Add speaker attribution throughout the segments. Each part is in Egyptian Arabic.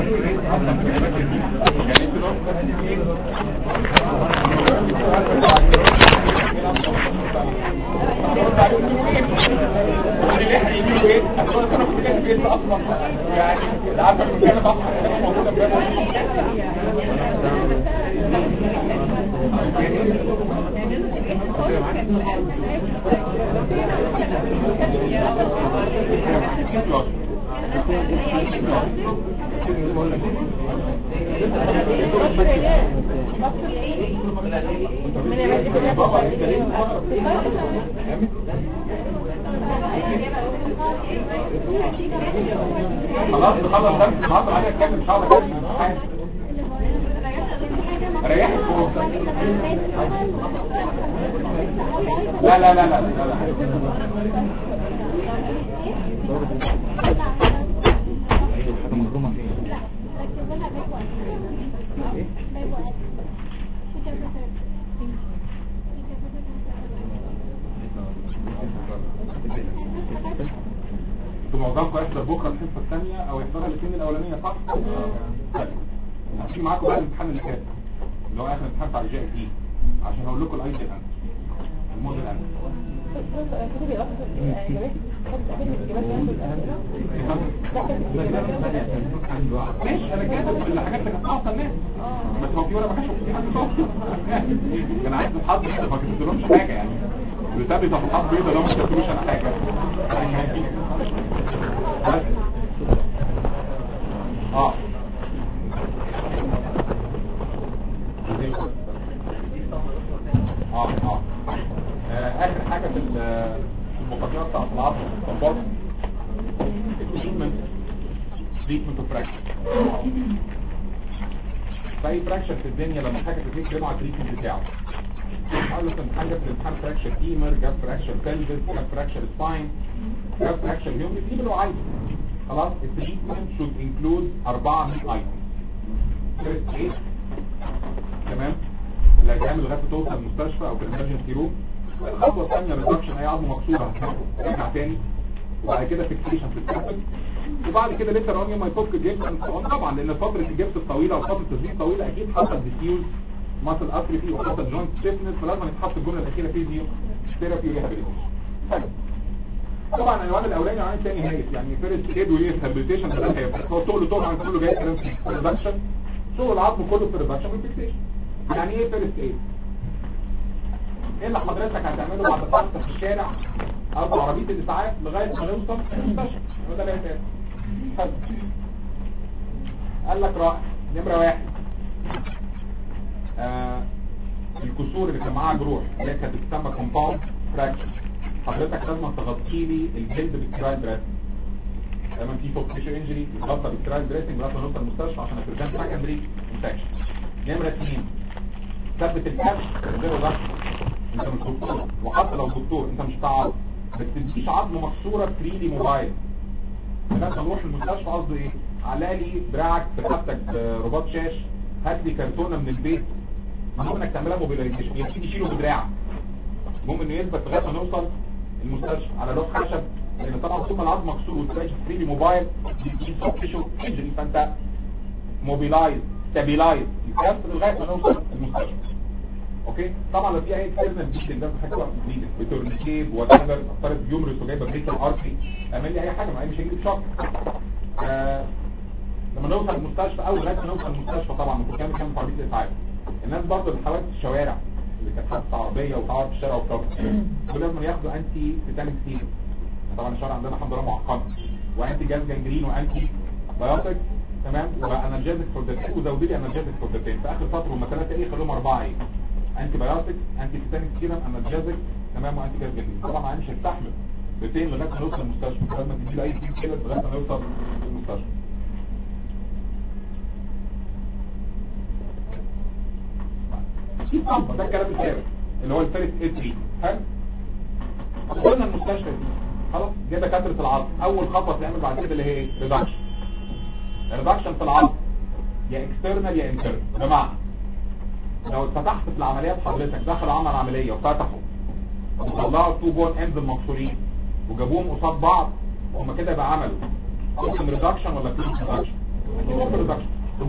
Speaker 1: يعني انت يعني عارفه المكان اصلا موجوده خلاص نخلص ده النهارده عليا اتكلم مش هقعد اتكلم ريحت لا لا لا لا لا لا انتوا معظمكم هيحضر بكره الحصه الثانيه او يحضرها الاثنين الاولانيه صح؟ طيب هسيب معاكم بقى الامتحان اللي فات اللي هو اخر امتحان بتاع الجي اي عشان اقول لكم الايدي الان الموديل الان ماشي انا كاتب الحاجات اللي كانت ناقصه الناس بس هو في ولا ما كانش في حد صوت كان عايز الحظ كده ما كتبتلهمش حاجه يعني بيثبت صفحات بيضاء لو ما كتبتلوش انا حاجه بس. اه اه اه آه، اخر حاجه في ال- في المقدمه بتاعت العصر والتنبط التريتمنت تريتمنت اوف فراكشر فاي فراكشر في الدنيا لما حاجه تتكلم على التريتمنت بتاعه قال لك ان حاجه في الامتحان فراكشر تيمر جاب فراكشر بلفس جاب فراكشر سباين جاب فراكشر هيومن دي اللي هو عايزه خلاص التريتمنت should include أربعة من ايتمز فيرست ايد تمام اللي هتعمل لغايه ما توصل المستشفى او في الامرجنسي روم الخطوه الثانيه ريدكشن اي عظمه مكسوره رجع تاني وبعد كده فيكسيشن في الكابل وبعد كده لسه رانيا ما يفك الجبس طبعا لان فتره الجبس الطويله وفتره التسديد الطويله اكيد حصل ديفيوز ماسل اتروفي وحصل جوينت ستيفنس فلازم يتحط الجمله الاخيره فيزيو ثيرابي وريهابيليتيشن طبعا العنوان الاولاني والعنوان الثاني هايف يعني فيرست ايد وريهابيليتيشن ده هيبقى هو شغله طبعا كله جاي كلام في الريدكشن شغل العظم كله في الريدكشن والفيكسيشن يعني ايه فيرست ايد ايه اللي حضرتك هتعمله بعد فتره في الشارع او في عربيه الاسعاف لغايه ما نوصل المستشفى هو ده اللي هيتعمل حلو. قال لك رائع نمره واحد آه الكسور اللي كان معاها جروح اللي هي كانت بتسمى كومباوند فراكشر حضرتك لازم تغطي لي الجلد بالسترايل دريسنج لما في فوق تيشو انجري يتغطى بالسترايل دريسنج لغايه ما نوصل المستشفى عشان ابريفنت سكندري انفكشن نمره اثنين ثبت الكبش غير الرقم انت مش دكتور وحتى لو دكتور انت مش بتاع ما تديش عظم مكسوره فريلي موبايل لما نروح المستشفى قصده ايه علق لي دراعك في رقبتك برباط شاش هات لي كرتونه من البيت المهم انك تعملها موبيلايزيشن يبتدي يشيله بدراعك المهم انه يثبت لغايه ما نوصل المستشفى على لوح خشب لان طبعا طول ما العظم مكسور وتلاقي فريلي موبايل دي سوفت تيشو انجري فانت موبيلايز ستابيلايز الكاست لغايه ما نوصل المستشفى اوكي طبعا لو في اي اكسترنال بليدنج ده حاجه بقى بليدنج بتورنيكيت وات ايفر افترض يومرس وجايبه بريكال ارتري اعمل لي اي حاجه ما هي مش هيجيب شوك آه لما نوصل المستشفى اول لغايه ما نوصل المستشفى طبعا انت كام كام عربيه الاسعاف الناس برضه اللي حوادث الشوارع اللي كانت حادثه عربيه وتعور في الشارع وبتاع دول لازم ياخدوا انتي تيتانيك سيل طبعا الشارع عندنا الحمد لله معقد وانتي جاز جانجرين وانتي بايوتيك تمام وانرجيزك فور ذا وزودي لي انرجيزك فور ذا في اخر فتره هم ثلاثه ايه خلوهم اربعه ايه انتي بايوتيك انتي تيتانيك سيرم انرجيزك تمام وانتي جاز جانجرين طبعا ما مش هيستحمل بتين لغايه ما نوصل المستشفى لازم تدي له اي كده لغايه ما نوصل المستشفى في طبعا ده الكلام الثابت اللي هو الفيرست ايد تري حلو وصلنا المستشفى دي خلاص جه دكاتره العظم اول خطوه تعمل بعد كده اللي هي ايه ريدكشن الريدكشن في العظم يا اكسترنال يا انترنال بمعنى لو اتفتحت في العمليات حضرتك دخل عمل عمليه وفتحوا وطلعوا تو بون اندز المكسورين وجابوهم قصاد بعض وهم كده يبقى عملوا اوبن ريدكشن ولا كلين ريدكشن اوبن ريدكشن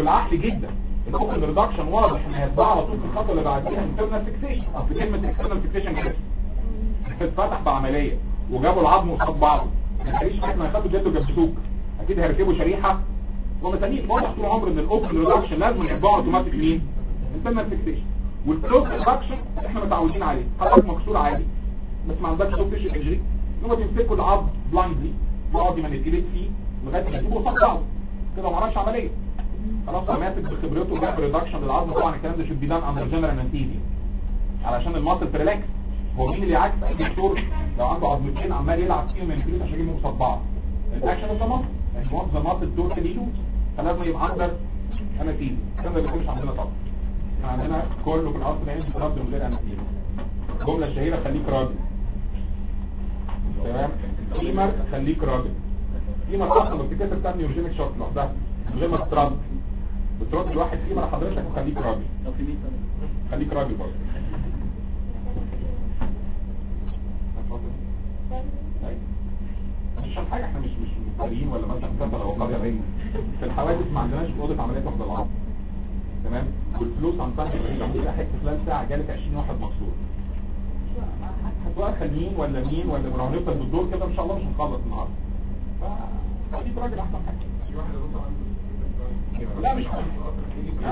Speaker 1: بالعقل جدا الاوبن ريدكشن واضح ان هيتباع على طول في الخطوه اللي بعديها انترنال فيكسيشن اصل كلمه اكسترنال فيكسيشن كده اتفتح بعمليه وجابوا العظم قصاد بعضه ما تلاقيش حد ما ياخدوا جاتوا جبسوك اكيد هيركبوا شريحه ومسامير واضح طول عمر ان الاوبن ريدكشن لازم يتباع اوتوماتيك مين انترنال فيكسيشن والكلوز ريدكشن احنا متعودين عليه حضرتك مكسور عادي بس ما عندكش سوفت تيشو انجري ان هم بيمسكوا العظم بلايندلي يقعد يمانيبيوليت فيه لغايه ما يجيبوا قصاد بعضه كده ما عملش عمليه خلاص هو ماسك بخبرته وجاب ريدكشن للعظم طبعا الكلام ده شود بي دان اندر جنرال انستيزيا علشان الماسل تريلاكس هو مين اللي عكس اي دكتور لو عنده عظمتين عمال يلعب فيهم يمانيبيوليت عشان يجيبهم قصاد بعض الاكشن اوف ذا ماسل يعني وات ذا ماسل توتالي لوز فلازم يبقى اندر انستيزيا الكلام ده بيكونش عندنا طبعا احنا عندنا كله في العصر العيني بيترد من غير انستيزيا الجمله الشهيره خليك راجل تمام قيمر خليك راجل قيمر اصلا بتتكتب بتاع نيوروجينيك شوك لوحدها من غير ما تترد بترد الواحد قيمر حضرتك وخليك راجل
Speaker 2: لو في 100
Speaker 1: خليك راجل برضه أيوة. مش عشان حاجه احنا مش مش مفتريين ولا مثلا مثلا لو قدرين في الحوادث ما عندناش اوضه عمليات واحده العظم تمام والفلوس عن طريق العمليه حته خلال ساعه جالك 20 واحد مكسور هتوقع مين ولا مين ولا لو هنفضل بالدور كده ان شاء الله مش هنخلص النهارده فخليك راجل احسن حاجه لا مش حاجة. لا.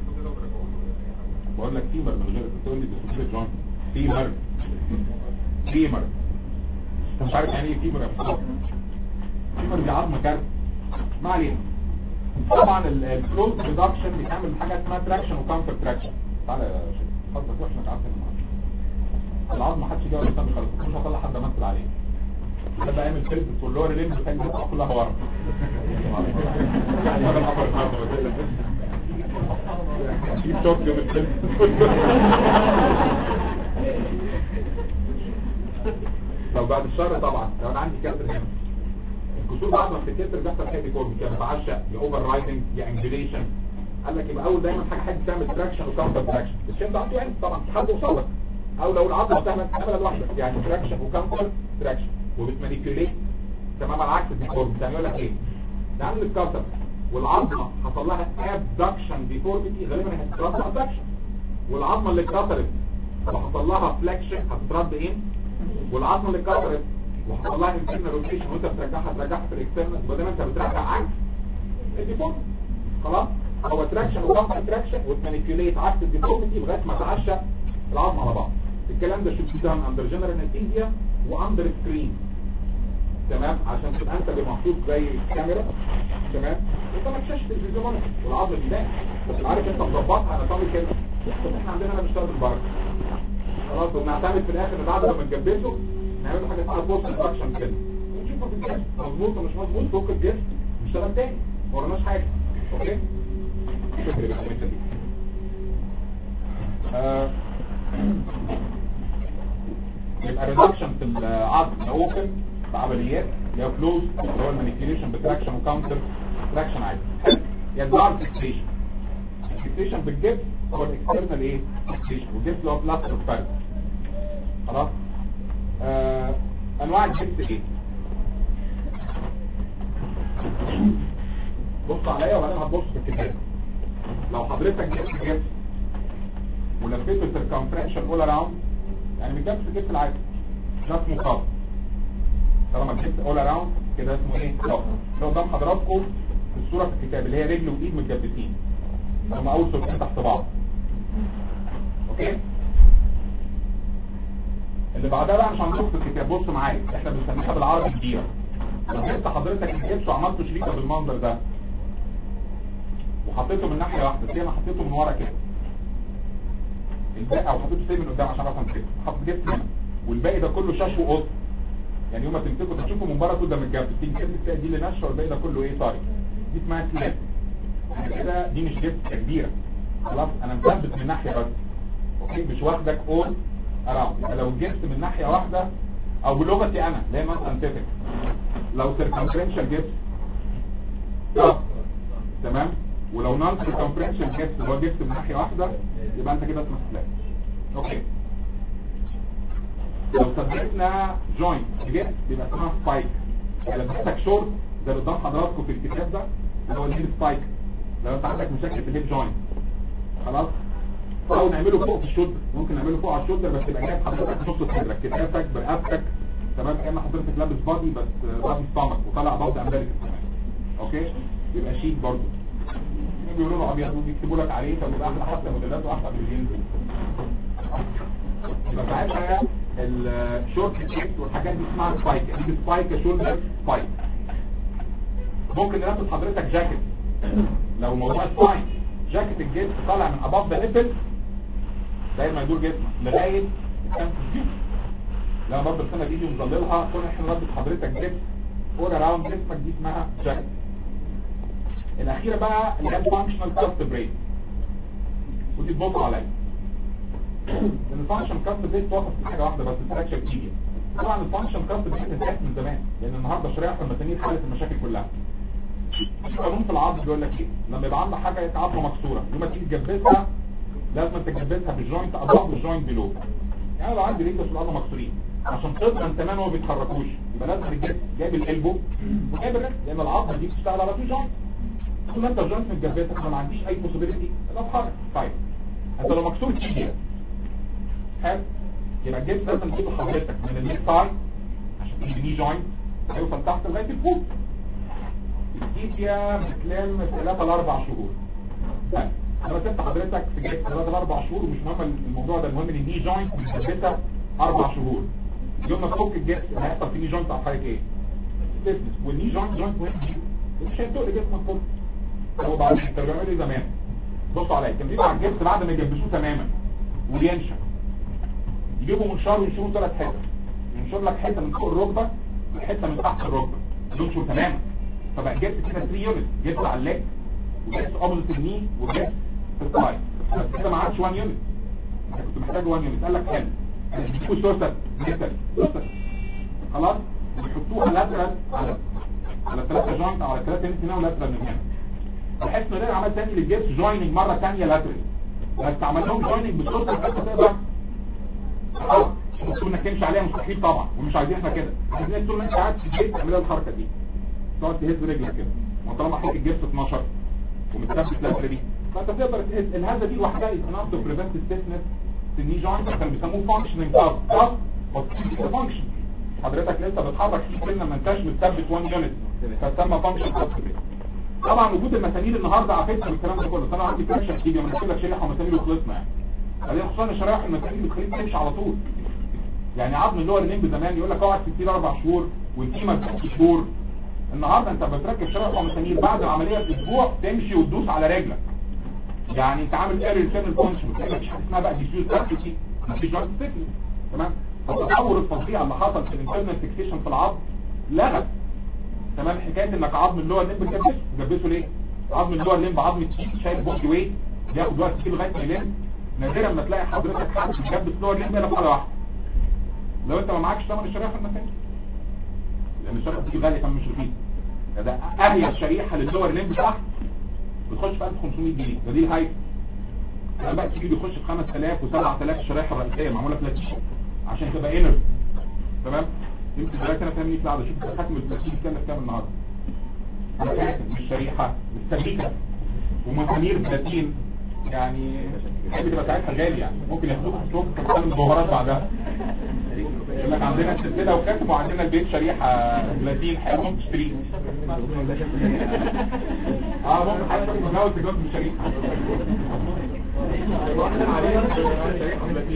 Speaker 1: بقول لك فيمر من غير تقول لي ديسوسيت جون فيمر فيمر انت مش عارف يعني ايه فيمر يا مصطفى فيمر دي عظمه كارثه ما علينا طبعا الفلوز ريدكشن بيتعمل بحاجه اسمها تراكشن وكاونتر تراكشن تعالى يا شيخ حضرتك واحنا قاعدين النهارده العظم ما حدش جاي يستنى خالص مش هطلع حد امثل عليه ده بقى يعمل فيلم واللور لين بتاع الناس كلها ورا في شوك من الفيلم طب بعد الشر طبعا لو انا عندي كسر هنا الكسور بعد ما بتتكسر بيحصل حاجه كورن كده بعشق يا اوفر رايدنج يا انجليشن قال لك يبقى اول دايما حاجه حد تعمل تراكشن وكاونتر تراكشن الشيم ده عنده يعني طبعا حد يوصل لك او لو العضله بتعمل عملت واحده يعني تراكشن وكاونتر تراكشن وبتمانيبيوليت تمام على عكس الديفورم بتعمل لك ايه ده عامل الكسر والعظمه حصل لها ابدكشن ديفورميتي غالبا هتترد ابدكشن والعظمه اللي اتكسرت وحصل لها فليكشن هتترد ايه والعظمه اللي اتكسرت وحصل لها انترنال روتيشن وانت بترجعها ترجعها في الاكسترنال بدل ما انت بترجع عكس الديفورم خلاص هو تراكشن وكاونتر تراكشن وتمانيبيوليت عكس الديفورميتي لغايه ما تعشى العظم على بعض الكلام ده شوف ده اندر جنرال انستيزيا واندر سكرين تمام عشان تبقى انت بمحطوط زي كاميرا تمام وانت شاشه تلفزيون والعظم بيبان بس عارف انت مظبطها انا طالب كده بس احنا عندنا هنا بنشتغل بالبركه خلاص وبنعتمد في الاخر بعد لما نجبسه نعمل له حاجه اسمها بوست انستراكشن كده ونشوف في الجسم مظبوط ولا مش مظبوط فك الجسم نشتغل تاني ما وراناش حاجه اوكي شكرا بقى الحته دي آه. يبقى ريدكشن في العظم اوبن بعمليات اللي هو فلوز اللي هو المانيبيوليشن بتراكشن وكاونتر تراكشن عادي حلو يتبع الفيكسيشن الفيكسيشن بالجبس هو الاكسترنال ايه فيكسيشن والجبس اللي هو بلاستر فارد خلاص آه انواع الجبس ايه بص عليا وبعدين هتبص في الكتاب لو حضرتك جبت جبس ولفيته السيركمفرنشال اول اراوند يعني من جبس جبس العادي ده اسمه خط طالما جبت اول اراوند كده اسمه ايه خط لو قدام حضراتكم في الصوره في الكتاب اللي هي رجل وايد متجبسين هم اول صورتين تحت بعض اوكي اللي بعدها بقى مش هنشوف في الكتاب بص معايا احنا بنسميها بالعربي كبيره لو جبت حضرتك الجبس وعملته شريكه بالمنظر ده وحطيته من ناحيه واحده زي ما حطيته من ورا كده الباقي او حطيته سي من قدام عشان افهم كده حط جبت هنا والباقي ده كله شاش وقط يعني يوم ما تمسكه تشوفه من بره كله ده متجبس تيجي تمسك تلاقي دي اللي ناشفه والباقي ده كله ايه طري دي اسمها سلاب يعني كده دي مش جبس كبيره خلاص انا مثبت من ناحيه بس اوكي مش واخدك اول اراوند يبقى لو جبت من ناحيه واحده او بلغتي انا اللي هي نون ساينتفك لو سيركمفرنشال جبس طب تمام ولو نون سيركمفرنشال جبس اللي هو جبس من ناحيه واحده يبقى انت كده اسمك سلاب اوكي لو ثبتنا جوينت جبس يبقى اسمها سبايك يعني لبستك شورت زي اللي قدام حضراتكم في الكتاب ده اللي هو الهيل سبايك لو انت عندك مشاكل في الهيب جوينت خلاص او نعمله فوق في الشولدر ممكن نعمله فوق على الشولدر بس يبقى جايب حضرتك في نص صدرك كتافك برقبتك تمام كان حضرتك لابس بادي بس بادي ستامك وطلع بادي امريكا كمان اوكي يبقى شيك برضه بيقولوا له ابيض وبيكتبوا لك عليه طب يبقى احلى حتى موديلات واحلى من الجينز يبقى ساعتها الشورت تشيكس والحاجات دي اسمها سبايك دي سبايك شولدر سبايك ممكن نلبس حضرتك جاكيت لو الموضوع سباين جاكيت الجلد طالع من اباف ذا نيبل زي ما يدور جسمك لغايه الكامس دي لما برضه السنه دي ومظللها كنا احنا نلبس حضرتك جلد فور اراوند جسمك دي اسمها جاكيت الاخيره بقى اللي هي الفانكشنال كاست بريك ودي تبص عليا لان الفانكشن كاست بريك توقف في حاجه واحده بس الفراكشر كتير طبعا الفانكشن كاست بريك انتهت من زمان لان النهارده شريحه المسامير حلت المشاكل كلها في قانون في العظم بيقول لك ايه لما يبقى عندك حاجه عظمه مكسوره يوم ما تيجي تجبسها لازم تجبسها بالجوينت اباف والجوينت بلو يعني لو عندي ريتس والعظمه مكسورين عشان تضمن تمام هو ما بيتحركوش يبقى لازم الجسم جايب القلبه وجايب الرجل لان العظمه دي بتشتغل على تو جوينت طول ما انت الجوينت متجبسه انا ما عنديش اي بوسيبيليتي ان اتحرك طيب انت لو مكسور تيجي حلو يبقى الجسم لازم يجيب حضرتك من الليفت سايد عشان تيجي الني جوينت هيوصل تحت لغايه الفوق الكيسيا بتلم ثلاثة لأربع شهور طيب انا سبت حضرتك في جيب ثلاثة لأربع شهور ومش مهم الموضوع ده المهم ان الني جوينت متثبتة أربع شهور يوم ما تفك الجسم هيحصل في ني جوينت على حضرتك ايه؟ ستيفنس والني جوينت جوينت مهم جدا مش هيتقل جسمك كله هو بعد كانوا بيعملوا ايه زمان بصوا عليا كان بيبقى على الجسم بعد ما يجبسوه تماما وينشف يجيبوا منشار وينشروا ثلاث حتت ينشر لك حته من فوق الركبه وحته من تحت الركبه ينشر تماما فبقى جبت كده 3 يونت جبت على الليج وجبت اوبوزيت الني وجبت السايد بس كده ما عادش 1 يونت انت كنت محتاج 1 يونت قال لك حلو بيجيبوا سورسات ميتال سورسات خلاص ويحطوها لاترال على على ثلاثة جوينت او على ثلاثة يونت هنا ولاترال من هنا بحيث ان انا عملت تاني للجبس جويننج مرة تانية لاترال بس عملت لهم جويننج بالسورسات بس تقدر خلاص المفروض انك تمشي عليها مستحيل طبعا ومش عايزين احنا كده عايزين طول ما انت قاعد في البيت تعملها الحركه دي تقعد تهز رجلك كده وطالما حركه الجبس 12 ومتثبت لاتر دي فانت تقدر تهز الهزه دي لوحدها يبقى تو بريفنت ستيفنس في الني جوينت كانوا بيسموه فانكشننج كاف كاف فانكشن حضرتك لسه بتحرك في كلمه ما انتش متثبت 1 يونت فتسمى فانكشن كاف طبعا وجود المسامير النهارده عافيتنا من الكلام ده كله انا عندي فراكشن كتير لما نقول لك شريحه ومسامير وخلصنا يعني بعدين خصوصا شرايح المسامير بتخليك تمشي على طول يعني عظم اللي هو النيم زمان يقول لك اقعد 60 اربع شهور والقيمه ست شهور النهارده انت بتركب شرايح ومسامير بعد العمليه باسبوع تمشي وتدوس على رجلك يعني انت عامل ايرور سيرفل فانكشن مفيش حاجه اسمها بقى ديفيوز اكتيفيتي مفيش جوينت ستيفنس تمام التطور الفظيع اللي حصل في الانترنال فيكسيشن في العظم لغى تمام حكايه انك عظم اللي هو الليمب تجبسه تجبسه ليه عظم اللي هو الليمب عظم تقيل شايل بودي ويت بياخد وقت كتير لغايه ما يلم نادرا ما تلاقي حضرتك حد بيجبس اللي هو الليمب الا في حاله واحده لو انت ما معكش ثمن الشريحه في المكان لان الشريحه بتيجي غاليه كمان مش رخيصه ده اهي شريحه للدول الليمب تحت بتخش في 1500 جنيه ده دي الهاي لما بقى تيجي بيخش في 5000 و7000 الشريحه الرئيسيه معموله بلاتيشن عشان تبقى انر تمام يمكن دلوقتي انا فاهمني قاعده اشوف خاتم البلاتين كام كام النهارده خاتم مش شريحه مش سبيكه ومسامير بلاتين يعني تحب تبقى ساعتها غالي يعني ممكن ياخدوك تشوف كام الجوهرات بعدها يقول لك عندنا سلسله وخاتم وعندنا البيت شريحه بلاتين حلو ممكن تشتريه اه ممكن حد ياخد مجاوز تجوز بالشريحه شريحه بلاتين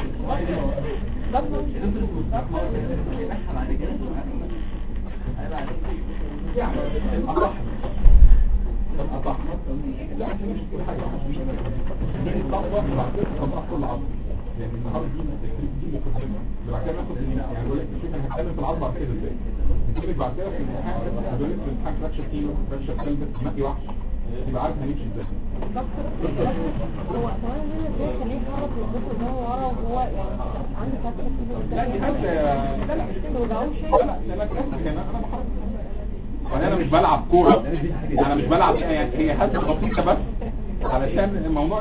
Speaker 1: يعني أصح أصح لا عشان مش كل حاجة دي الخطوة بعد كده خطوة كل عظم يعني النهارده دي دي مقدمة بعد كده ناخد يعني بقول لك شوف انا هتكلم في العظم بعد كده ازاي نتكلم بعد كده في الامتحان هقول لك في الامتحان فراكشر كيلو فراكشر كلبس مقي وحش يبقى عارف هنمشي ازاي
Speaker 2: هو كمان هنا ازاي خليه يتحرك ويبص ان هو ورا وهو يعني عنده فتحه كده
Speaker 1: لا دي حاجة لا لا مش كده
Speaker 2: توجعوش
Speaker 1: لا لا لا لا انا انا بحرك وانا مش بلعب كورة انا مش بلعب يعني هي حاجة بسيطة بس علشان الموضوع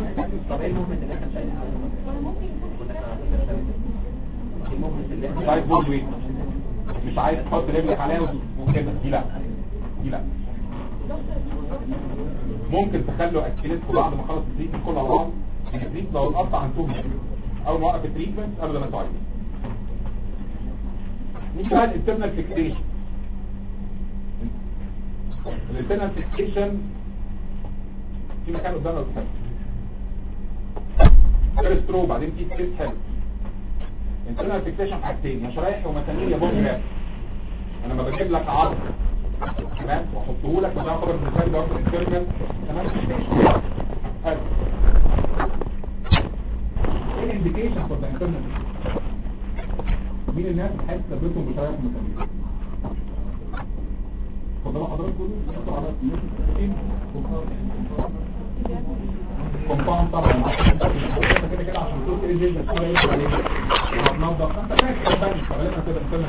Speaker 1: مش عايز بول ويت مش عايز تحط رجلك عليها وكده دي لا دي لا ممكن تخلوا اكتيلتكم بعد ما خلص التريتمنت كله على بعض التريتمنت لو اتقطع عن توم اول ما وقف التريتمنت قبل ما انتوا عايزين نيجي بقى الانترنال فيكسيشن الانترنال فيكسيشن في مكان قدامنا لو تحب فيرست رو بعدين في سبيس حلو انترنال فيكسيشن حاجتين يا شرايح ومسامير يا بوم جراف انا لما بجيب لك عظم تمام واحطه لك وده يعتبر مثال ده في الانترنال تمام حلو ايه الانديكيشن فور ذا انترنال مين الناس بتحس ثبتهم بشرايح ومسامير اتفضلوا حضرتك كله انتوا على كومباوند طبعا كده كده عشان تقول ايه جيل بس كده يقول عليه وهتنضف انت فاكر كومباوند فغالبا كده انترنال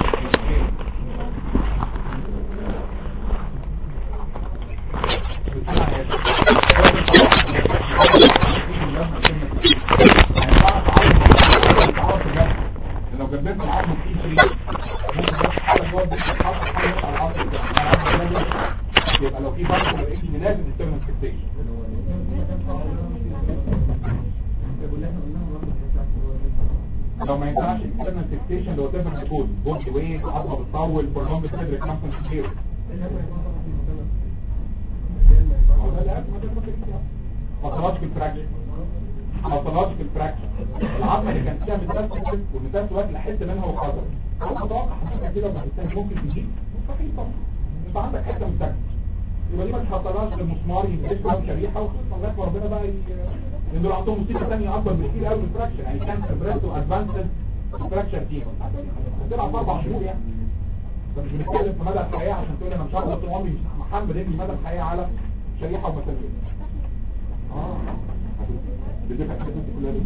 Speaker 1: لو جبت العظم في شريك يبقى لو في فرق بين الاسم لازم الترمن فيكسيشن لو ما ينفعش الترمن فيكسيشن لو تبقى هيكون بودي ويت عظمه بتطول برلونج صدر كامسون كتير باثولوجيكال فراكشن باثولوجيكال فراكشن العظمه اللي كانت فيها متسلسل والمتسلسل وقت لحد منها وخرج انا متوقع حضرتك كده لما تستنى ممكن تجيب مستحيل طبعا انت عندك حته متسلسل يبقى دي ما تحطهاش للمسمار يمسكها او شريحه وخصوصا لغايه ما ربنا بقى لان دول عندهم مصيبه ثانيه اكبر بكتير قوي من الفراكشن يعني كانسر بريست وادفانسد فراكشن تيم هتلعب في اربع شهور يعني فمش بنتكلم في مدى الحياه عشان تقول انا مش هقدر طول عمري محمد رجلي مدى الحياه على شريحه ومسامير اه بدك الحاجات دي كلها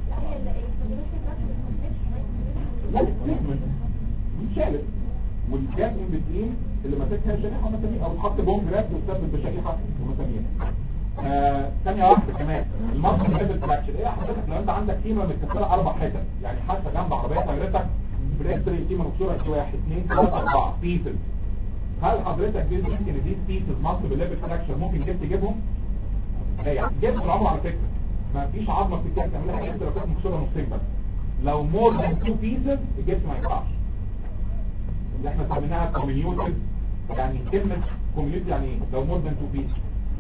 Speaker 1: لا متشالت والجاب من بترين اللي ماسكها شريحه ومسامير او حط بوم جراف وثبت بشريحه ومسامير آه ثانيه واحده كمان المصر ليفل فراكشن ايه حضرتك لو انت عندك قيمه متكسره اربع حتت يعني حتى جنب عربيه حضرتك بريستري قيمه مكسوره واحد اثنين ثلاثه اربعه بيسز هل حضرتك جبت يمكن دي بيسز مصر بالليفل فراكشن ممكن جبت تجيبهم؟ لا يعني جبت العمر على فكره ما فيش عظمه بتتكلم تعملها حاجه لو كانت مكسوره نصين بس لو مور ذان تو بيسز الجبس ما ينفعش اللي احنا سميناها كومينيوتد يعني كلمه كومينيوتد يعني ايه لو مور ذان تو بيسز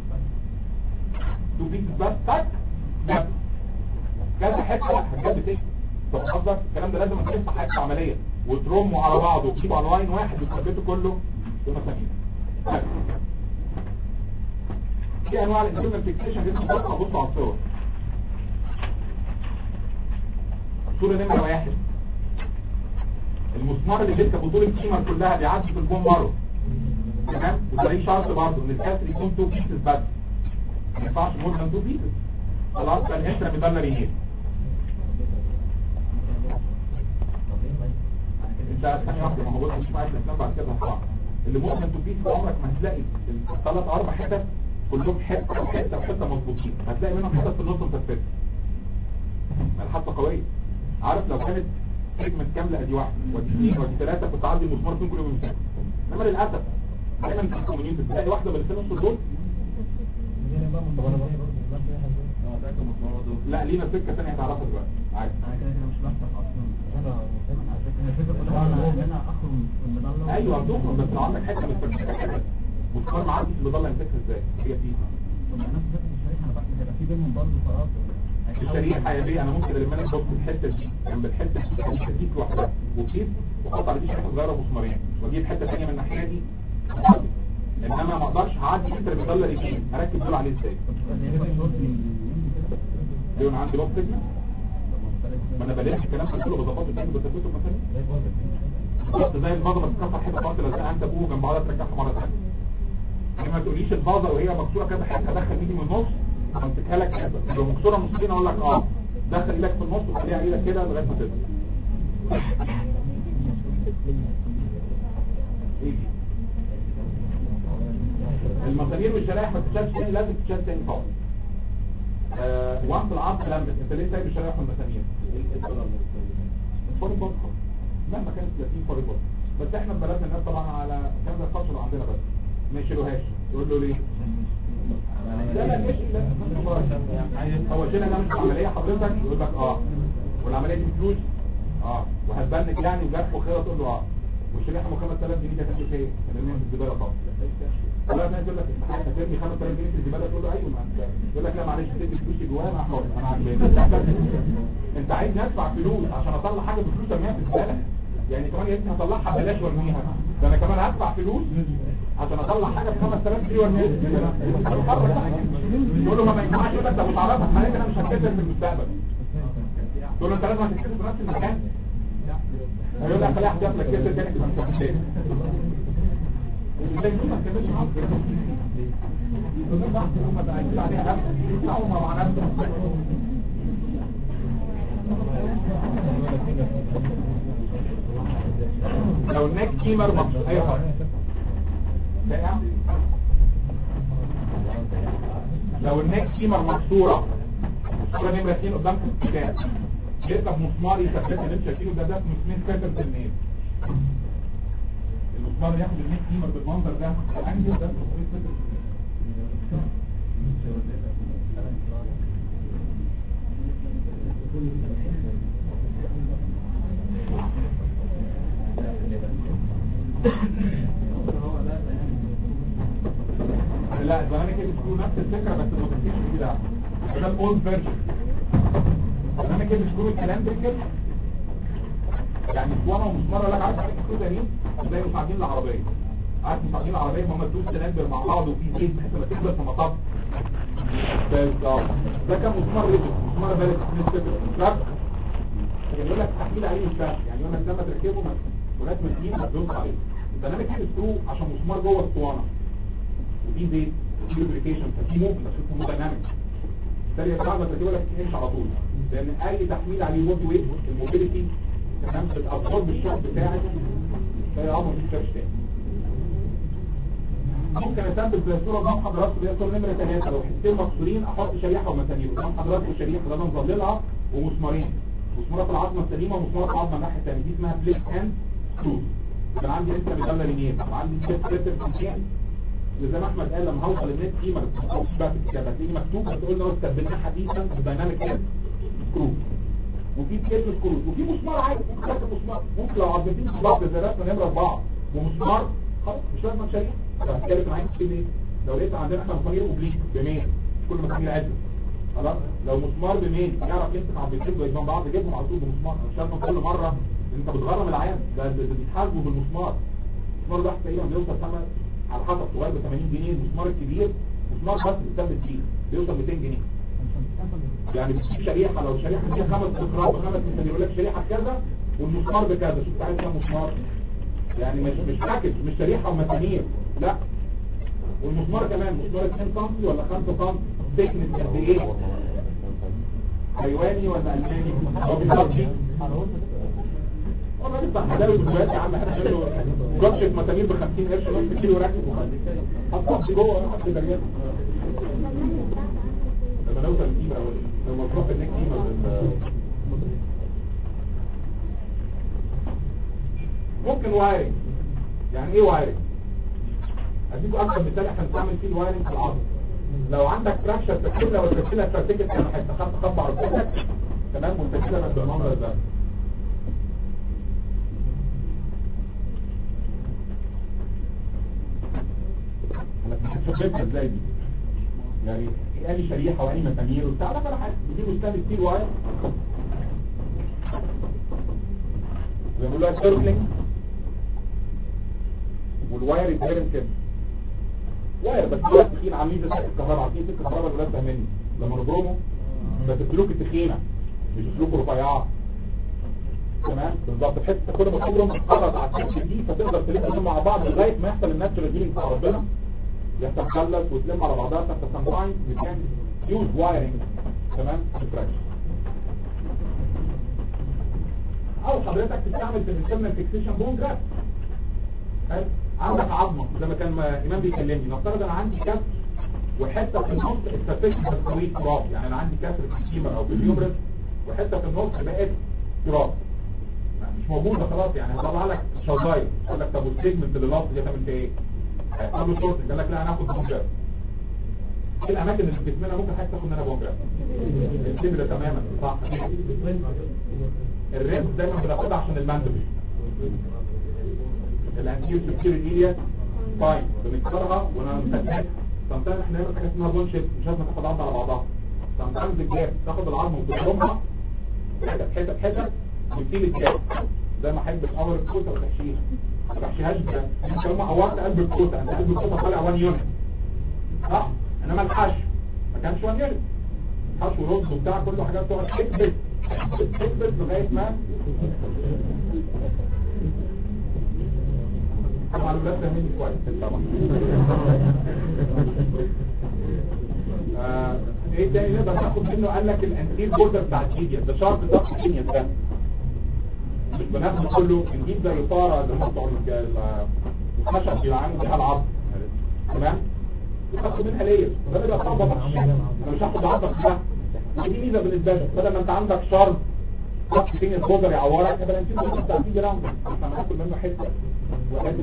Speaker 1: تو بيسز بس تك جاب كذا حته هتجاب ايه طب قصدك الكلام ده لازم تفتح حته عمليه وترموا على بعض وتجيبوا على لاين واحد وتثبتوا كله بمسامير في انواع الانترنال فيكسيشن دي بتبقى بصوا على الصور صورة نمرة واحد المسمار اللي بيركب بطول الكيمر كلها بيعدي في البوم مارو تمام وتلاقيه شرط برضه ان الكسر يكون 2 بيسز بس ما ينفعش مور ذان 2 بيسز خلاص بقى الانترا بيضل رينير انت ثانيه واحده ما هو بص مش معاك الاسلام بعد كده هطلع اللي مور ذان 2 بيسز عمرك ما هتلاقي الثلاث اربع حتت كلهم حته وحته وحته مظبوطين هتلاقي منهم حته في النص مفتته الحته قويه عارف لو كانت سيجمنت كامله ادي واحد ودي اثنين ودي ثلاثه كنت عندي المسمار فيهم كلهم يمسكوا انما للاسف دايما في الكوميونيتي تلاقي واحده من الاثنين نص دول لا لينا سكه ثانيه هتعرفها دلوقتي عادي ايوه هتخرج بس لو عندك حته متفككه كده مسمار معدي في المظله يمسكها ازاي هي فيه الشريحة يا بيه انا ممكن الم لك بص الحتة دي جنب الحتة دي الحتة دي لوحدها وكيس واحط على دي شريحة صغيرة مسمارين واجيب حتة ثانية من الناحية دي انما ما اقدرش اعدي انت اللي بيضل رجلين اركب دول عليه ازاي ليه انا عندي لوب سيجنال ما انا بلاقي الكلام ده كله بظبطه تاني بثبته مثلا بالظبط زي الفازه بتكسر حته فاصله لازقه انت ابوه جنب بعضها ترجعها مره ثانيه يعني ما تقوليش الفازه وهي مكسوره كذا حته ادخل ايدي من النص امسكها لك لو مكسوره نصين اقول لك اه دخل ايدك في النص وخليها ايدك كده لغايه ما تبقى المسامير والشرايح ما تتشالش تاني لازم تتشال تاني طبعا آه وانت العظم لمت انت ليه سايب الشرايح والمسامير فوري بوت مهما كانت 30 فوري بوت بس احنا في بلدنا الناس طبعا على كام ده الفصل عندنا بس ما يشيلوهاش تقول له ليه لا لا مش لا هو شيء ده مش عمليه حضرتك يقول لك اه والعمليه دي فلوس اه وهتبنك يعني وجرح وخيره تقول له اه والشريحه ب 5000 جنيه دي هتعمل فيها ايه؟ هترميها في الزباله طبعا لا الناس يقول لك انت عايز هترمي 5000 جنيه في الزباله تقول له ايوه ما انت يقول لك لا معلش تدي فلوسي جوايا انا حاضر انا عاجباني انت عايز ادفع فلوس عشان اطلع حاجه بفلوس ارميها في الزباله يعني كمان يا ريتني هطلعها ببلاش وارميها ده انا كمان هدفع فلوس عشان اطلع حاجه ب 5000 جنيه وارميها في الزباله تقول له ما ينفعش يقول لك ده متعرفك عليك انا مش هتكسر في المستقبل تقول له انت لازم هتكسر في نفس المكان هيقول لك خليها احتياط لك كده تاني تبقى انت مش ازاي ما تكملش معاهم كده دول بحث هم ده عايزين عليها نفس يطلعوا مع نفسهم لو الناك كيمر مقصود اي حاجه سامع لو الناك كيمر مكسوره الصوره نمره 2 قدامكم في الكتاب يركب مسمار يثبتها اللي انتوا شايفينه ده ده اسمه سميث باترن في النيل المسمار اللي ياخد النيك كيمر بالمنظر ده الانجل ده اسمه سميث باترن في النيل لا زمان كده بتقول نفس الفكره بس ما بتجيش كده ده الاولد فيرجن زمان كده بتقول الكلام ده كده يعني اسوانه ومسمره لك عارف عليك كده مين زي مساعدين العربيه عارف مساعدين العربيه هم دوس سلندر مع بعض وفي زيت بحيث ما تكبر في مطب بالظبط ده كان مسمار ريجل مسمار بالك نسبه الفرق يقول لك تحميل عليه مش فاهم يعني يقول لك لما تركبه ولاد مسكين ما تدوس عليه البرنامج كده سكرو عشان مسمار جوه الاسطوانه وفي زيت وفي لوبريكيشن ففي موفمنت بس اسمه دايناميك بالتالي بعد ما تركبه لك تمشي على طول لان اي تحميل عليه وود ويت الموبيليتي تمام بتابسورب الشغل بتاعك فهي عمر في الشرش تاني ممكن اثبت زي الصوره قدام حضراتكم اللي هي صوره نمره 3 لو حتتين مكسورين احط شريحه ومسامير قدام حضراتكم شريحه اللي انا مظللها ومسمارين مسماره في العظمه السليمه ومسماره في العظمه الناحيه الثانيه دي اسمها بليك اند سكرو يبقى عندي لسه مدلة لينير وعندي ست ستر سنتين وزي ما احمد قال لما هوصل النت قيمه او بقى في الكتاب هتلاقيه مكتوب هتقول له استبدلناه حديثا بدايناميك هيد سكرو وفي كيس سكرو وفي مسمار عادي ممكن تركب مسمار ممكن لو عدتين في بعض زي رسمه نمره اربعه ومسمار خلاص مش لازم شريحه طب هتكلم معاك في ايه لو لقيت عندنا احنا مسامير اوبليك بمين كل مسامير عدل خلاص لو مسمار بمين يعرف يمسك عضلتين جنب بعض يجيبهم على طول بمسمار مش لازم كل مره انت بتغرم العيان ده ده بيتحاسبوا بالمسمار المسمار ده تقريبا بيوصل ثمن على حسب صغير ب 80 جنيه المسمار الكبير مسمار بس بيثبت فيه بيوصل 200 جنيه يعني بتجيب شريحه لو شريحه فيها خمس سكرات وخمس مسامير يقول لك شريحه بكذا والمسمار بكذا شوف تعالى كام مسمار يعني مش مش باكج مش شريحه ومسامير لا والمسمار كمان مسمار 2 سم ولا 5 سم تكنس قد ايه حيواني ولا الماني هو بالظبط والله لسه حلاوي دلوقتي يا عم احنا له جبشة مسامير ب 50 قرش نص كيلو راكب وخلي حطها جوه حد دريان لما نوصل القيمه لما تروح النك قيمه ممكن وايرنج يعني ايه وايرنج اديكم اكتر مثال احنا بنستعمل فيه الوايرنج في العظم لو عندك فراكشر في الكلى والكلى اتفرتكت كان هتخبط خبط على ركبتك تمام والكلى ما بالمنظر ده انا هتشوفها ازاي دي يعني قال لي شريحه وقال لي مسامير وبتاع لا ولا حاجه بيجيبوا ستان ستيل واير زي ما بيقولوا سيركلينج والواير يتهرم كده واير بس هو تخين عاملين زي سلك الكهرباء عارفين سلك الكهرباء اللي لازم مني لما نبرمه بس السلوك التخينه مش سلوك رفيعه تمام بالظبط بحيث كل ما تبرم تتحرك على السلك دي فتقدر تلفهم مع بعض لغايه ما يحصل الناتشورال هيلينج بتاع ربنا يحصل خلص وتلم على بعضها تحت سامتايمز you can use wiring تمام refraction او حضرتك تستعمل في الانترنال فيكسيشن بون جراف حلو عندك عظمه زي ما كان امام بيكلمني نفترض انا عندي كسر وحته في النص اتفتت بسويت تراب يعني انا عندي كسر في الكيمر او في اليوبرس وحته في النص بقت تراب مش موجوده خلاص يعني هطلع لك شظاير اقول لك طب والسيجمنت اللي لاصق دي هتعمل فيها ايه عملوا سورس قال لك لا انا هاخد بون جراف ايه الاماكن اللي في جسمنا ممكن حضرتك تاخد منها بون جراف الكبده تماما صح الريبس دايما بناخدها عشان الماندبل الانتير سبتير ايليا فاين بنكسرها ونثبتها سمتايم احنا نعمل حاجه اسمها بون شيب مش لازم تاخد عظمه على بعضها سمتايم الجاب تاخد العظمه وتضربها حتت حتت حتت وتسيب الجاب زي ما احب اول الكوسه وتحشيها ما تحشيهاش بس انت لما عورت قلب الكوسه انت قلب الكوسه طالع 1 يونت صح انما الحشو ما كانش 1 يونت حشو رز وبتاع كله حاجات تقعد تكبس تكبس لغايه ما طبعا الولاد فاهمين كويس طبعا آه، ايه تاني نقدر ناخد منه قال لك الانتير بوردر بتاع الكيديا ده شرط ضغط الكيديا ده مش بناخد كله نجيب زي طاره اللي هم بتوع ال- ال- الخشب بيعملوا بيها العظم تمام وتاخد منها ليه وده بيبقى صعب بقى انا مش هاخد عظمك ده دي ميزه بالنسبه لك بدل ما انت عندك شرط ضغط فين البودر يعورك يبقى الانتير بوردر بتاع الكيديا راوند احنا هناخد منه حته وحته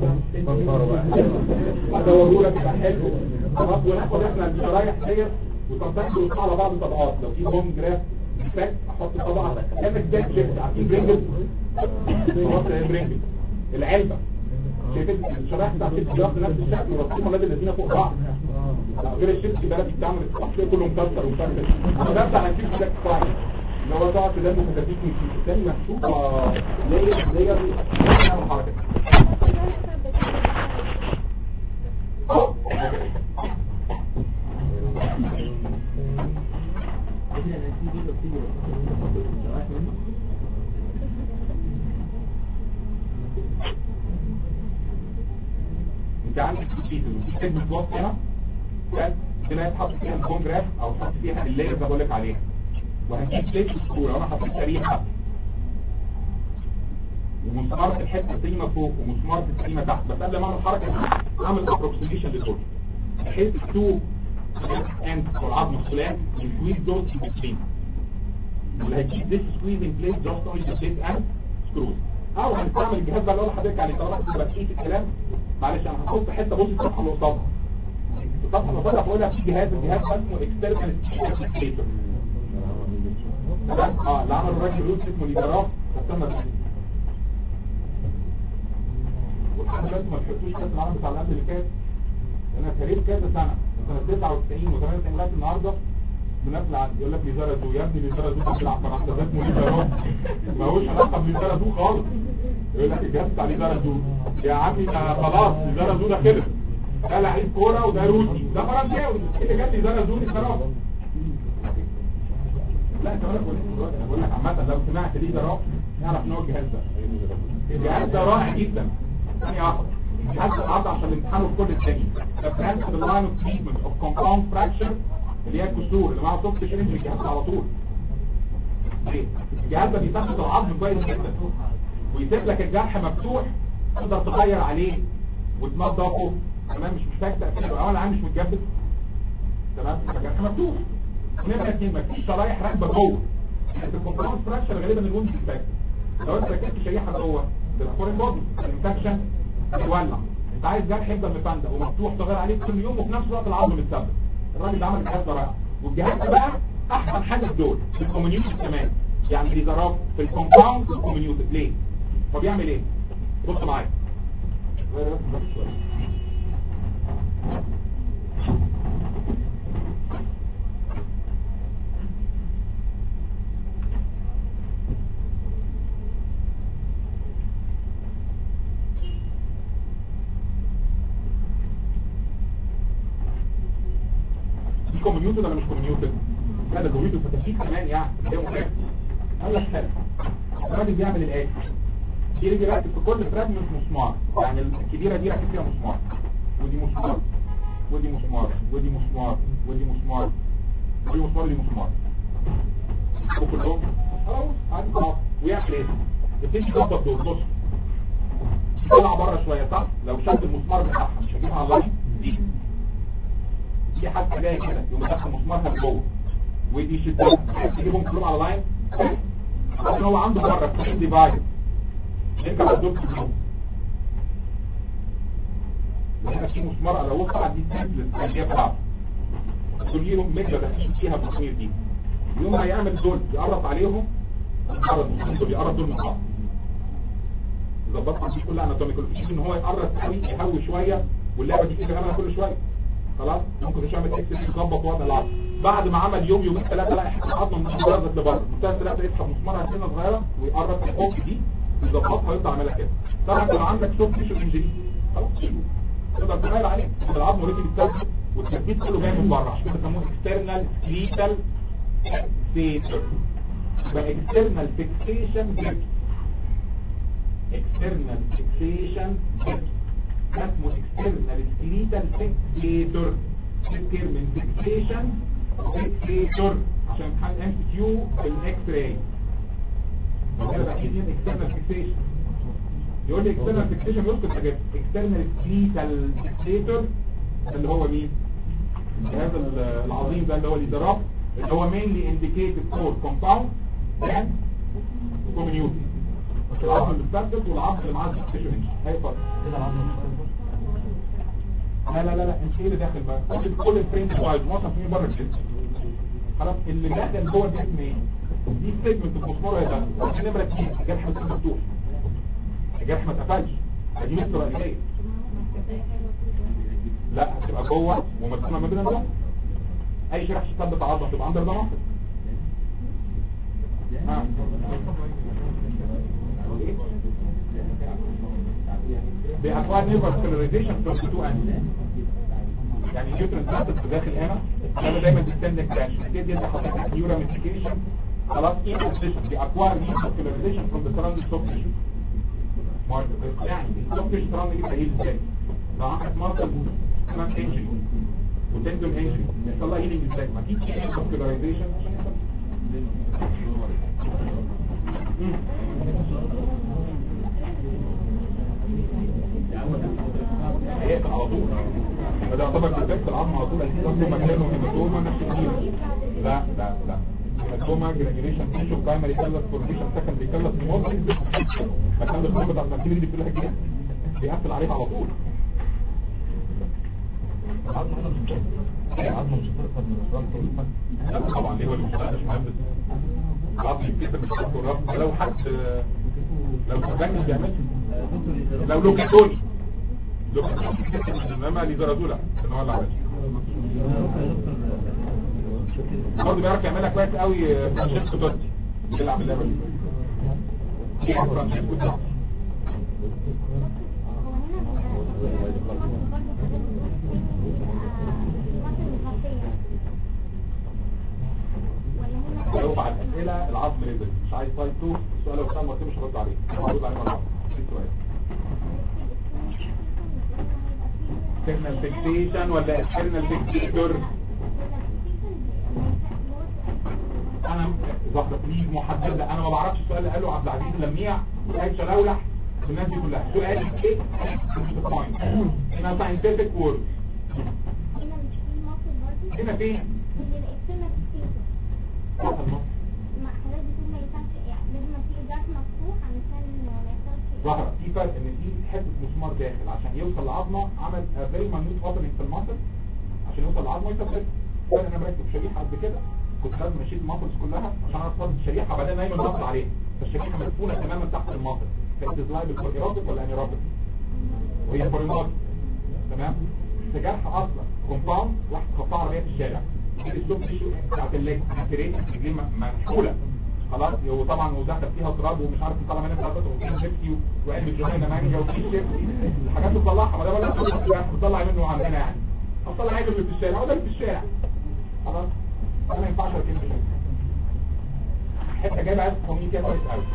Speaker 1: هدوره لك يبقى حلو خلاص وناخد احنا الشرايح ديت وتنتقل وتقع على بعض طبقات لو في بوم جراف ديفكت احط طبقه كانك ده شيفت عارفين برينجل خلاص برينجل العلبه شايفين الشرايح بتاعت الجراف بنفس الشكل ورصيهم ولاد الذين فوق بعض لا، غير الشيفت البلدي بتعمل التحصيل كله مكسر ومكسر ده بتاع الشيفت ده كويس اللي هو تقعد تدمه مكتبيك من الشيفت الثاني محسوبه لير لير نعمل حركه انت عندك في سيجمنت وسط هنا كان هنا يتحط فيها الكونجراف او تحط فيها اللاير اللي بقول لك عليها وهنجيب بليت الصوره انا حطيت شريحه ومسمار في الحته السليمه فوق ومسمار في السليمه تحت بس قبل ما اعمل الحركه دي اعمل ابروكسيميشن للدور بحيث التو اند والعظم السلام السكويز دوت في السليم واللي هيجيب this squeeze in place just only the plate and screws او هنستعمل الجهاز ده اللي انا حضرتك عليه طالما انت بتقيس الكلام معلش انا هحط حته بص الصفحه اللي قصادها الصفحه اللي قصادها هقول لك في جهاز الجهاز ده اسمه اكسترنال ستيشن تمام اه اللي عمل الراجل روت اسمه ليبراف استنى بس والحمد لله انتوا ما لحقتوش كاس العالم بتاع القبل اللي فات انا كريت كذا سنه سنه 99 و98 لغايه النهارده بنفس عندي يقول لك ليزارا دو يا ابني ليزارا دو بيلعب فرنسا ده اسمه ليزارا ما هوش علاقه بليزارا دو خالص يقول لك الجهاز بتاع ليزارا دو يا عمي ده خلاص ليزارا دو ده كده ده لعيب كوره وده روسي ده فرنساوي ايه اللي جاب ليزارا دو ليزارا لا انت ولا بقول انا بقول لك عامه لو سمعت ليزارا نعرف ان هو الجهاز ده الجهاز ده رائع جدا ثانيه واحده الجهاز ده النهارده عشان الامتحان في كل الثاني ده برانس باللاين اوف تريتمنت اوف كومباوند فراكشر اللي هي الكسور اللي معاها سوفت شيرنج الجهاز على طول ليه؟ الجهاز ده بيثبت العظم كويس جدا ويسيب لك الجرح مفتوح تقدر تغير عليه وتنضفه تمام مش محتاج تقفيله اول عام مش متجبس تمام الجرح مفتوح ونبقى اتنين مفيش شرايح راكبه جوه الكومباوند فراكشر غالبا الوند ديفكت لو انت ركبت شريحه جوه بالفورين بودي الانفكشن هيولع انت عايز جرح يفضل مفندق ومفتوح تغير عليه كل يوم وفي نفس الوقت العظم متثبت الراجل ده عمل الجهاز ده رائع والجهاز ده بقى احسن حاجه في دول في الكوميونيتي كمان يعني ليزرات في الكومباوند والكوميونيتي ليه هو بيعمل ايه بص معايا غير بس بس شويه دي كوميونيوتد ولا مش كوميونيوتد لا ده كوميونيوتد فتشيك كمان يعني ده مهم قال لك حلو الراجل بيعمل الاتي دي رجل راكب في كل فراجمنت مسمار يعني الكبيره دي راكب فيها مسمار ودي مسمار ودي مسمار ودي مسمار ودي مسمار ودي مسمار ودي مسمار وكلهم خلاص عادي خلاص ويعمل ايه يبتدي يظبط دول بص يطلع بره شويه صح لو شد المسمار بتاعها مش هجيبها على اللاين دي دي حتى جايه كده يقوم دخل مسمارها لجوه ودي شدها تجيبهم كلهم على لاين عشان هو عنده بره فريم ديفايد نرجع للدكتور دي وهنا في مسمار لو وقع دي تنزل الجيه بتاعته دول ليهم مجرى داخلين فيها بالتصوير دي يوم ما يعمل دول يقرب عليهم يقرب دول يقرب دول من بعض ظبطنا دي كلها اناتوميكال في ان هو يقرب قوي يهوي شويه واللعبه دي كده بيعملها كل شويه خلاص ممكن يعمل اكس يظبط وضع العظم بعد ما عمل يوم يومين ثلاثه لا حته عظمه من خرجت لبره ثلاث ثلاثه يسحب مسمارها سنه صغيره ويقرب الحوض دي يظبطها ويطلع يعملها كده طبعا لو عندك سوفت تيشو انجري خلاص شيله تقدر تغير عليه العظم اوريدي بيتثبت والتثبيت كله جاي من بره عشان كده بيسموه اكسترنال سكليتال فيتر يبقى اكسترنال فيكسيشن جيب external fixation اسمه external skeletal fixator تذكر من fixation fixator عشان امتحان ام سي كيو في الاكس راي كده بقى ايه external fixation يقول لي external fixation يذكر حاجات external skeletal fixator اللي هو مين هذا العظيم ده اللي هو الإدراك اللي هو mainly indicated for compound and community العظم اللي بتثبت والعظم اللي معاه سبستيشن هي فرق
Speaker 3: كده العظم
Speaker 1: لا لا لا لا انت ايه اللي داخل بقى كل كل الفريم وايد موصف مين بره الجسم خلاص اللي داخل جوه الجسم ايه دي سيجمنت المسمار هي ده عشان نمره 2 الجرح مش مفتوح الجرح ما اتقفلش دي مصر رئيسيه لا هتبقى جوه ومدفونه ما بين الضغط اي شرح تثبت عظمه تبقى اندر ضغط ها بأكوار نيفر سكلريزيشن في تو أنز يعني نيوترن تحدث في داخل هنا ده دايما ديستندنج كراش دي دي حضرتك نيورا ميتيكيشن خلاص ايه بوزيشن دي اكوار نيفر سكلريزيشن فروم ذا سراوندينج سوفت تيشو يعني السوفت تيشو سراوندينج يبقى هيل ازاي لو عندك ماركر كمان انجري وتندون انجري يحصل لها هيلينج ازاي ما فيش سكلريزيشن عشان يحصل هيقفل على طول فده يعتبر كونتاكت العظم على طول هيكون مكانه هيماتوما نفس الكيلو لا لا لا هيماتوما جرانيوليشن تيشو برايمري كلس فورميشن سكندري كلس موبل مكان الخروج بتاع التمثيل اللي كلها كده بيقفل عليه على طول
Speaker 3: العظم مش هتقدر من الرمل طول الفن
Speaker 1: لا طبعا ليه هو اللي مش مهم العظم يتكسر مش هتقدر الرمل لو حد لو سباني بيعمل لو لوكاتوني انما دي زرادولا ان هو اللي عمل برضه بيعرف يعملها كويس قوي فرانشيسكو توتي بيلعب اللعبه دي ايه فرانشيسكو توتي جاوب على الاسئله العظم ليفل مش عايز تايب 2 السؤال لو كان مرتين مش هرد عليه هرد عليه مره واحده السؤال external fixation ولا external fixator انا ظهر لي محدده انا ما بعرفش السؤال اللي قاله عبد العزيز لميع وقال شراولح والناس دي كلها سؤال ايه مش بوينت هنا ساينتفك وورد هنا فين وصل مصر ظهر في فرق ان في حته مسمار داخل عشان يوصل العظمه عمل فيري ماينوت اوبننج في المصل عشان يوصل العظمه يثبت كان انا مركب شريحه قد كده كنت لازم اشيل المصلز كلها عشان اعرف اثبت الشريحه بعدين نايم الضغط عليها فالشريحه مدفونه تماما تحت المصل كانت لايبل فور ايروبيك ولا انيروبيك وهي فور تمام الجرح اصلا كومباوند واحد خطاه عربيه في الشارع دي السوب تيشو بتاعت الليج كريت رجليه منحوله خلاص وطبعا ودخل فيها تراب ومش عارف يطلع منها ثلاثه وفيها بيبسي وعلبه جهنم مانجا وفي شيبسي الحاجات اللي بتطلعها ما ده ولا بتطلع منه عندنا يعني هتطلع عيب اللي في الشارع وده اللي في الشارع خلاص انا ما ينفعش اركن في حته جايبه عايز تفهميه كده كويس قوي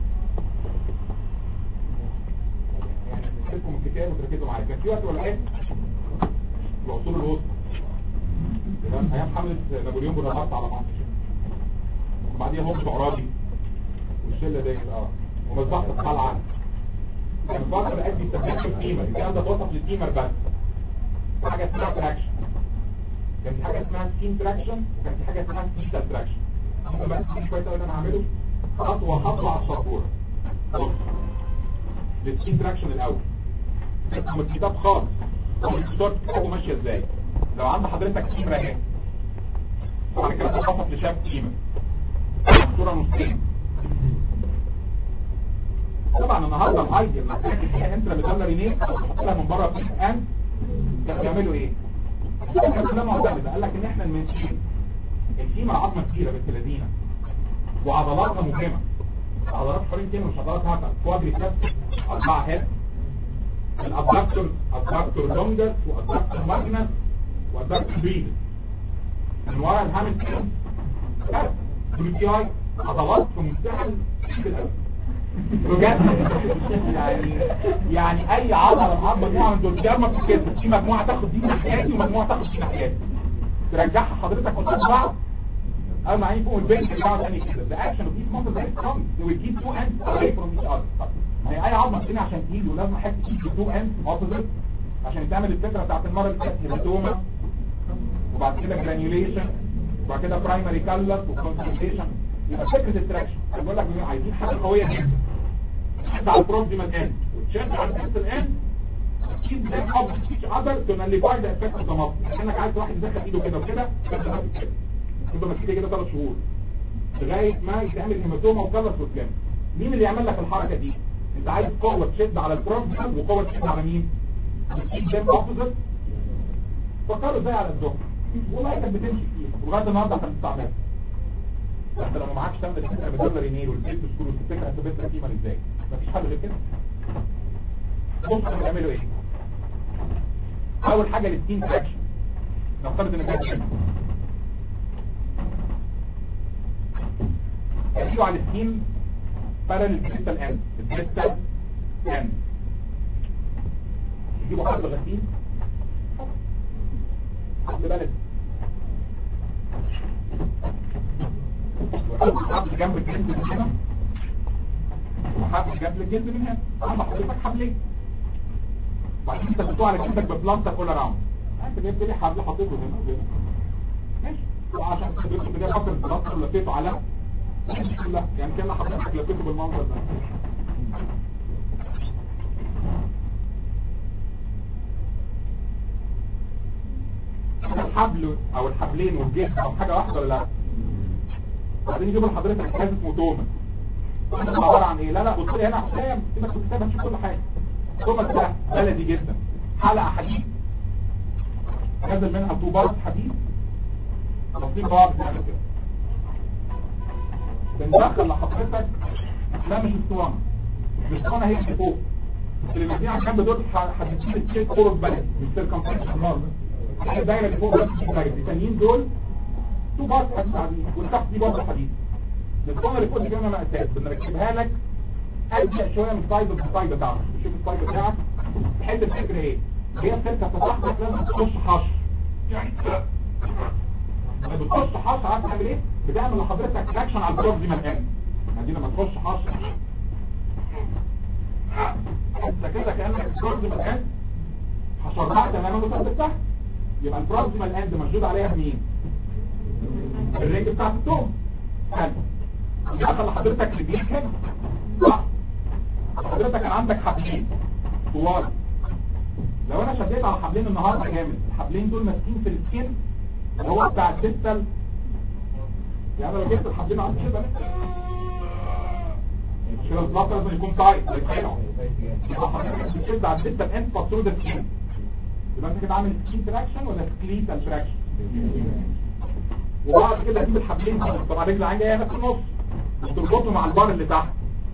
Speaker 1: يعني تمسكوا الكتاب وتركزوا معايا كان في وقت ولا ايه العصور الوسطى تمام ايام حمله نابليون بونابرت على مصر وبعديها هم شعراضي والشله ديت اه ومذبحه القلعه كان الفتره بقت بيستخدموا القيمه الكلام ده توصف للقيمر بس في حاجه اسمها تراكشن كان في حاجه اسمها سكين تراكشن وكان في حاجه اسمها سكيتال تراكشن ممكن بقى تسكين كويس قوي اللي انا هعمله خطوه خطوه على السبوره بص السكين تراكشن الاول اسم الكتاب خالص الصور بتاعته ماشيه ازاي لو عند حضرتك كاميرا اهي بعد كده تخصص لشاب قيمه صوره نصين طبعا النهارده الايديا لما تركز فيها انت بتدلر يمين تحط لها من بره في ان كانوا بيعملوا ايه؟ كان ده معتمد قال لك ان احنا المنشين القيمه عظمه كتيره بنت لذينه وعضلاتها مهمه عضلات حوالين كده مش عضلات هكذا كوادريسبس اربعه هيد الابدكتور ابدكتور لونجر وابدكتور ماجنس وابدكتور بريد من ورا الهامسترنج جلوتياي عضلات في منتهى الألم. بجد يعني يعني اي عضله معاها مجموعه من دول ما بتتكسر في مجموعه تاخد دي ناحيتي ومجموعه تاخد دي ناحيتي ترجعها حضرتك قدام بعض اول ما يفوق البنك بتاعه تاني كده the action of these muscles very strong they will keep two ends away from each other يعني اي عظمه تاني عشان تيجي ولازم احط keep two ends opposite عشان يتعمل الفكره بتاعت المره اللي فاتت هيماتوما وبعد كده جرانيوليشن وبعد كده برايمري كالر وكونسنتريشن يبقى فكره التراكشن بقول لك عايزين حاجه قويه جدا تشد على البروكسيمال اند وتشد على الديستال اند keep them opposite each other to nullify the effect of the muscle كانك عايز واحد يدخل ايده كده وكده كده كده تبقى ماسكه كده ثلاث شهور لغايه ما يتعمل هيماتوما وكلر وتلم مين اللي يعمل لك الحركه دي انت عايز قوه تشد على البروكسيمال وقوه تشد على مين keep them opposite فكروا ازاي على الدكتور والله كانت بتمشي كتير ولغايه النهارده كانت بتستعملها انت لو ما معكش تعمل الفكره بالدولار ينير والبيت سكول والفكره هتبقى قيمه ازاي مفيش حل غير كده بص كانوا بيعملوا ايه اول حاجه الستين تراكشن نفترض ان ده كده يجيبوا على الستين بارل الكريستال اند الكريستال اند يجيبوا حبل غسيل حبل بلد حبل جنب الجلد من هنا وحبل جنب الجلد من هنا عم حضرتك حبلين وبعدين انت بتوع على جلدك ببلانتا كل راوند انت جايب لي حبل حطيته هنا وهنا ماشي وعشان حضرتك بدأ فكر البلانتا ولفيته على كلها يعني كان حضرتك لفيته بالمنظر ده الحبل او الحبلين والجسم او حاجه واحده ولا لا بعدين يجيبوا لحضرتك جهاز اسمه دومن عباره عن ايه لا لا بص لي هنا حسام سيبك في الكتاب هتشوف كل حاجه دومن ده بلدي جدا حلقه حديد نزل منها طوبات حديد تصميم بعض بتعمل كده بندخل لحضرتك لا مش اسطوانه الاسطوانه هي اللي فوق اللي مدين على الجنب دول هتشيل الشيك فوق البلد مش سيركمفرنس النار الدايره اللي فوق بس الثانيين دول تو بارت حديد عاديين والتحت دي برضه حديد الاسطوانه اللي فوق دي كمان مقاسات بنركبها لك اضيق شويه من سايز السايز بتاعك شوف السايز بتاعك تحل الفكره ايه هي السلكه بتاعتك لازم تخش حشر يعني لما بتخش حشر عارف تعمل ايه بتعمل لحضرتك تراكشن على البروكسيمال اند يعني لما تخش حشر انت كده كانك البروكسيمال اند حشرتها تماما وثبتها يبقى البروكسيمال اند مشدود عليها مين الرجل بتاعت التوم حلو دخل لحضرتك رجليك هنا صح حضرتك كان عندك حبلين طوال لو انا شديت على حبلين النهارده جامد الحبلين دول ماسكين في السكين اللي هو بتاع الديستال يعني لو جبت الحبلين عندي كده شيل البلاط لازم يكون تايت يبقى حضرتك بتشد على الديستال اند فاترو ده سكين يبقى انت كده عامل سكين تراكشن ولا سكليتال تراكشن وبعد كده اجيب الحبلين طبعا رجل عين جايه في النص وتربطه مع البار اللي تحت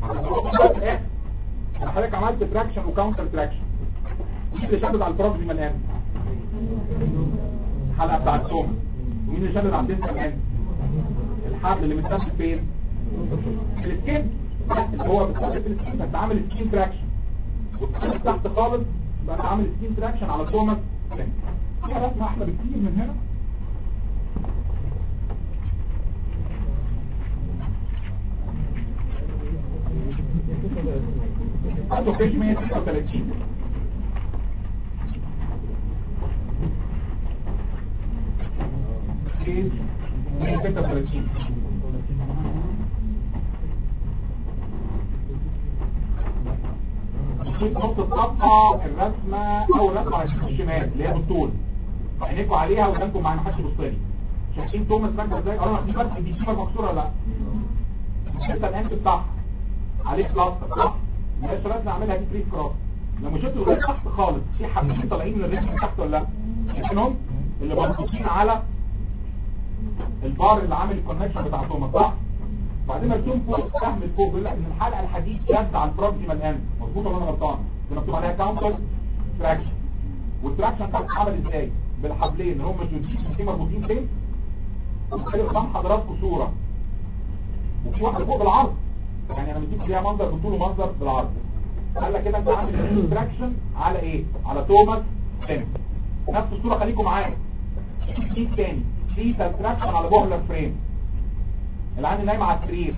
Speaker 1: حضرتك عملت تراكشن وكاونتر تراكشن مين اللي شدد على البروكسيمال اند الحلقه بتاع التوم ومين اللي شدد على الديستال اند الحبل اللي متثبت فين السكين اللي هو متثبت في السكين فانت عامل سكين تراكشن والسكين تحت خالص يبقى انت عامل سكين تراكشن على توماس في رسمه احلى بكتير من هنا عنده كيش 136 كيش 136 بص في نص الصفحه الرسمه اول رسمه على الشمال الشمال اللي هي بالطول عينيكوا عليها وقدامكم معانا محدش يبص لي شايفين توماس بانك ازاي اه دي بس دي كيمر مكسوره ولا لا لسه الانت بتاعها عليه بلاستر صح مش لازم اعملها دي تريك كراس لما شفت لغايه تحت خالص في حبتين طالعين من الرجل تحت ولا لا شايفينهم اللي مربوطين على البار اللي عامل الكونكشن بتاع توماس صح بعدين مرسوم فوق سهم فوق بيقول لك ان الحلقه الحديد شد على البروكسيمال اند مظبوط ولا انا غلطان ده مكتوب عليها كاونتر تراكشن والتراكشن بتاعك عمل ازاي بالحبلين اللي هم مش مربوطين فين وبالتالي قدام حضراتكم صوره وفي واحده فوق بالعرض يعني انا مديك فيها منظر بالطول ومنظر بالعرض قال لك كده انت عامل تراكشن على ايه على توماس سيم نفس الصوره خليكم معايا في تاني في تراكشن على بوهلر فريم العين نايمه على السرير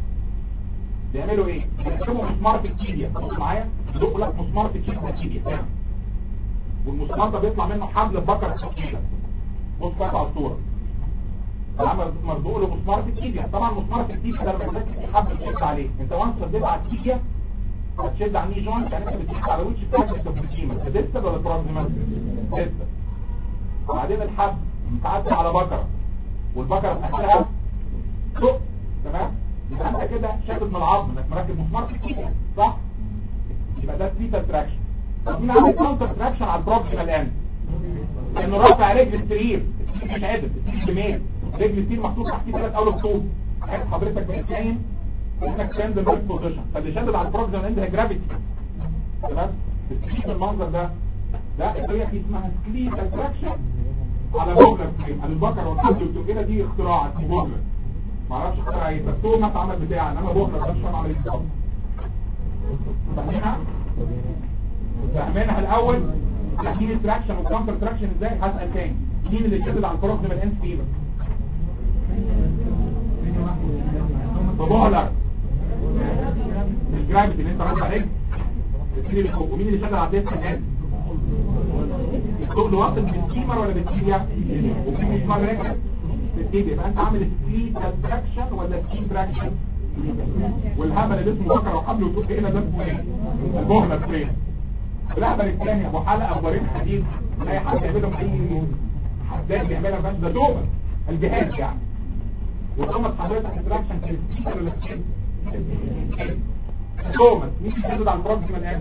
Speaker 1: بيعملوا ايه بيركبوا مسمار في التيبيا بص معايا يدقوا لك مسمار في التيبيا والمسمار ده بيطلع منه حبل بكر التيبيا بص بقى على الصوره العمل مرضوق له مسمار في التيبيا طبعا مسمار في التيبيا ده لما بتركب في حبل تشد عليه انت وانس شديت على التيبيا هتشد على الني جوينت يعني انت بتشد على وش بتاعك السبتيما ديستال ولا بروكسيمال ديستال وبعدين الحبل متعدي على بكره والبكره بتاعتها فوق تمام يبقى انت كده شادد من العظم انك مركب مسمار في الكيكه صح يبقى ده سبيتال تراكشن طب مين عامل كاونتر تراكشن على البروكسيمال اند لانه رافع رجل السرير السرير مش عدل السرير بميل رجل السرير محطوط تحتيه ثلاث اول طوب حضرتك بقيت نايم انك تند الميرك بوزيشن فاللي شادد على البروكسيمال اند هي جرافيتي تمام السرير بالمنظر ده ده الطريقه دي اسمها سبيتال تراكشن على بوبلر فريم على البكر والحبل والتوكيله دي اختراع اسمه بوبلر معرفش اخترع ايه بس هو ما اتعمل بتاعه انما بوبلر ده مش فاهم عمل ايه بالظبط فاهمينها فاهمينها الاول تحديد التراكشن والكونتر تراكشن ازاي هسال تاني مين اللي شدد على البروكسيمال اند فيبر بوبلر الجرافيتي اللي انت رد عليه السيري فوق ومين اللي شدد على الديسك اند الشغل واصل بالكيمر ولا بالكيميا وفي مسمار راكب بالتيبي يبقى انت عامل سكرين تراكشن ولا سكين تراكشن والهبل اللي اسمه بكره وحبل وتقول ايه ده اسمه ايه البوهلر فريم الهبل الثاني ابو حلقه ابوارين حديد اي حد يعملهم اي حداد بيعملها بس ده تومه الجهاز يعني وتومه حضرتك تراكشن في السكين ولا سكين تومه مين بيشدد على البروكسيمال اند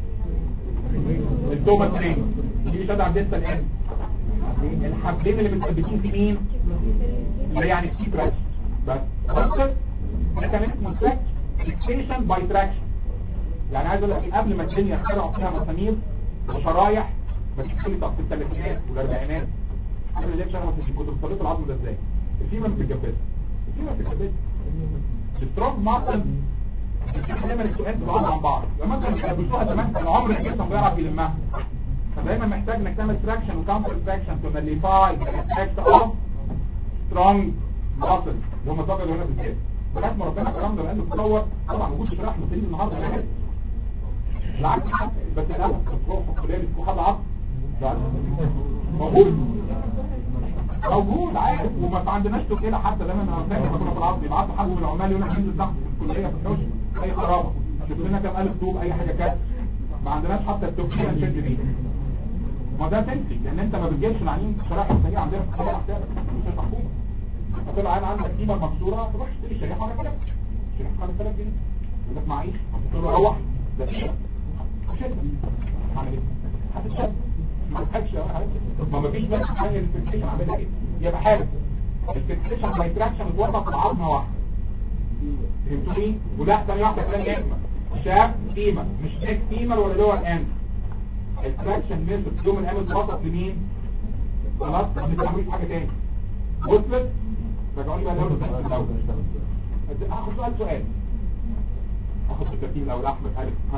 Speaker 1: التومه فريم دي شد على الديستال اند الحبلين اللي متثبتين في مين اللي يعني سي تراكشن بس بس ده كان اسمه تراك فيكسيشن باي تراكشن يعني عايز اقول لك قبل ما الدنيا اخترعوا فيها مسامير وشرايح بس كل طب في الثلاثينات والاربعينات قبل اللي انا كنت بصليت العظم ده ازاي الفيمر بتتجبس الفيمر بتتجبس السترونج ماسل دايما السؤال بعض عن بعض لما انت بتشوفها زمان كان عمر الجسم بيعرف يلمها فدايما محتاج انك تعمل تراكشن وكاونتر تراكشن تو نليفاي افكت اوف سترونج ماسل اللي هم طبعا هنا بالذات لغايه ما ربنا الكلام ده لانه تصور طبعا ما كنتش رايح مسلمين النهارده يعني بالعكس بس الاسف بتروح في الكليه بتكون حد عصر موجود موجود عارف وما عندناش توكيله حتى دايما انا فاكر لما كنا في العصر يبعتوا حد من العمال يقول لك انزل تحت في الكليه في الحوش اي خرابه شوف لنا كام الف طوب اي حاجه كده ما عندناش حتى التوكيله نشد بيه ما ده تنسي لان انت ما بتجيبش العينين شرائح السريع عندنا في الخلايا حسابك مش محكومه هتبقى عين عندك قيمه مكسوره تروح تشتري شريحه ولا كده شريحه 5000 جنيه يقول لك معيش هتقول له روح ده فيها شد هعمل ايه هتتشد ما تحتاجش ما مفيش بس حاجه الفيكسيشن عاملها ايه يبقى حاجه الفيكسيشن باي تراكشن اتوظف في عظمه واحده فهمتوني وده ثاني واحده كلام نجمه شاب قيمه مش نيك قيمه ولا لور اند التراكشن ميثود يوم الامل وسط لمين خلاص ما بنستعملش حاجه تاني وصلت رجعوا لي بقى الاول الاول اخد سؤال سؤال اخد الترتيب الاول احمد الف ها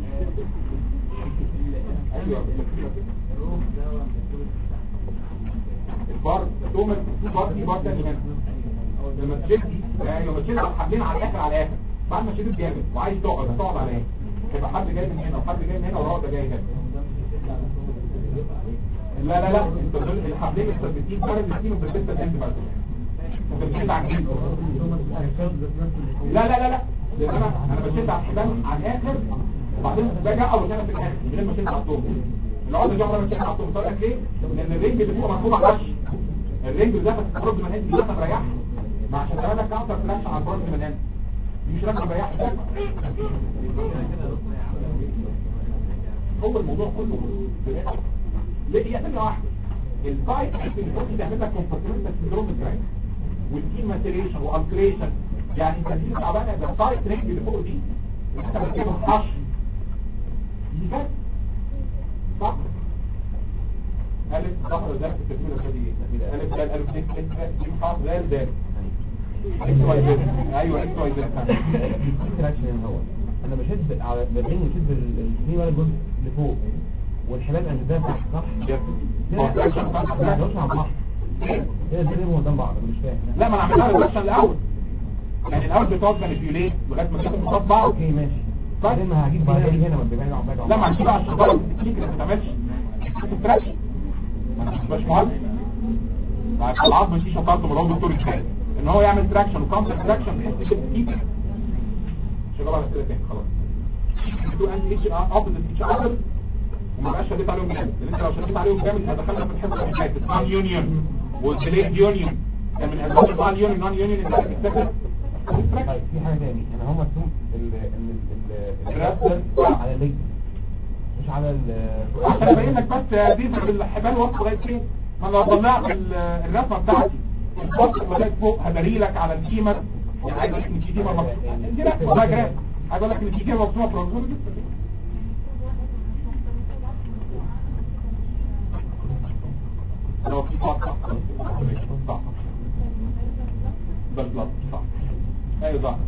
Speaker 1: ايوه البار تومر في بار في بار تاني هنا لما تشد ايوه لما تشد الحبلين على الاخر على الاخر بعد ما شدت جامد وعايز تقعد تقعد على ايه هيبقى حد جاي من هنا وحد جاي من هنا وراء ده جاي هنا لا لا لا انت دول الحبلين الثابتين فرق الاثنين وبالبسه الهند بس انت بتشد على الجنب لا لا لا لا لان انا انا بشد على الحبال على الاخر وبعدين باجي اول سنه في الاخر من غير ما اشيل عطوم العقده دي عمرها ما اشيل عطوم طب ليه؟ لان الرنج اللي فوق مرفوع على الوش الرنج ده بس البروز من هنا دي مريحها ما عشان تعمل لك كاونتر فلاش على البروز من هنا دي مش راجعه مريحها هو الموضوع كله بالآخر. ليه هي ثانيه واحده البايت اللي فوق دي تعمل لك كومبارتمنتال سندروم بالجراين والتين ماتيريشن والكريشن يعني انت دي تعبانه ده البايت رينج اللي فوق دي اللي انت بتجيبه حشر دي بس صح ألف ظهر ده في التكملة الخارجية ألف ده ألف ده دي محاط ده ده اكس واي زد ايوه اكس واي زد
Speaker 3: تراكشن هو انا بشد على بدين بشد الاثنين ولا الجزء اللي فوق والحبال انزال تحت صح؟
Speaker 1: هو تراكشن خمسة
Speaker 3: لا
Speaker 1: تراكشن.
Speaker 3: مش مع بعض هي ازاي هم قدام بعض أنا مش فاهم
Speaker 1: لا ما انا عملتها ريدكشن الاول يعني الاول بتقعد مانيبيوليت لغايه ما تاخد مصاب بعض
Speaker 3: اوكي ماشي بعدين ما هجيب بعدين أجي هنا وبعدين اقعد باجي
Speaker 1: لا ما هنجيب على الشجره التكنيك اللي ما بتعملش تراكشن ما تبقاش مهندس بعد العظم مش شطارته من هو دكتور الكلام ان هو يعمل تراكشن وكاونتر تراكشن بحيث كده تجيب شغال على كده تاني خلاص تو انت اتش اوبوزيت اتش اذر وما بقاش شديت عليهم جامد لان انت لو شديت عليهم جامد هتدخلنا في الحصه اللي فاتت نون يونيون والديليد يونيون كان من اسباب النون يونيون نون يونيون انت بتفتكر
Speaker 3: طيب في حاجه تاني انا هم مرسوم ال ال ال
Speaker 1: الرسم.
Speaker 3: على الليج مش على ال
Speaker 1: عشان ابين لك بس دي بالحبال واصل لغايه فين ما لو طلعت ال- الرسمه بتاعتي الخط لغايه فوق هدري لك على الكيمر يعني عايز اقول لك ان في كيمر مقسومه دي رسمه ده جراف عايز اقول لك ان في كيمر مقسومه فرنسوي لو في خط صح صح بالظبط صح ايوه صح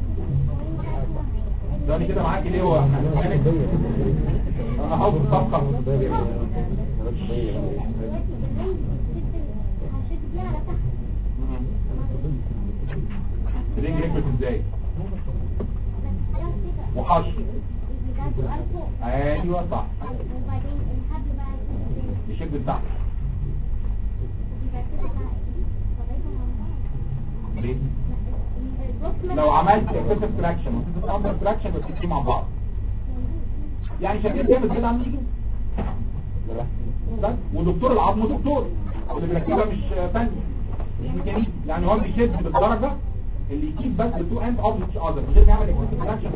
Speaker 1: ده أنا كده معاك ليه هو انا هاخد الصفقه الرجل يكبت ازاي وحشر ايوه صح يشد لتحت ليه لو عملت اكسسيف تراكشن وتسيب اندر تراكشن بس تمشي مع بعض يعني شكل جامد كده عامل كده بس ودكتور العظم دكتور اللي بيركبها مش فني مش ميكانيكي يعني هو بيشد بالدرجه اللي يجيب بس تو اند اوف اتش اذر من غير ما يعمل اكسسيف تراكشن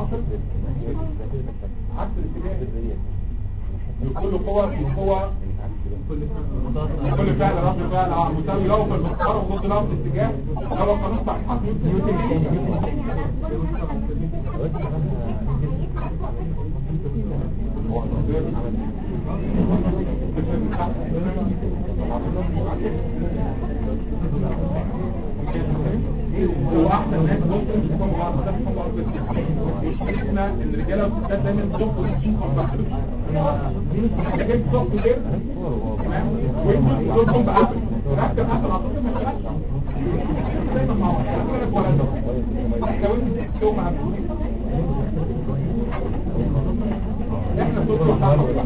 Speaker 1: عكس الاتجاه بكل قوه بقوه كل فعل رد فعل اه مساوي له في المسطره وضد له في الاتجاه هو قانون صحيح هو احسن ناس ممكن يكونوا بعض ده بيكون بعض مشكلتنا ان الرجاله والستات دايما بيصفوا الجين كومباكتور انت جايب صف كتير تمام وانت كلهم بقفل ركب قفل على طول ما شغالش دايما مع بعض ولا ده لو انت يوم مع احنا صوت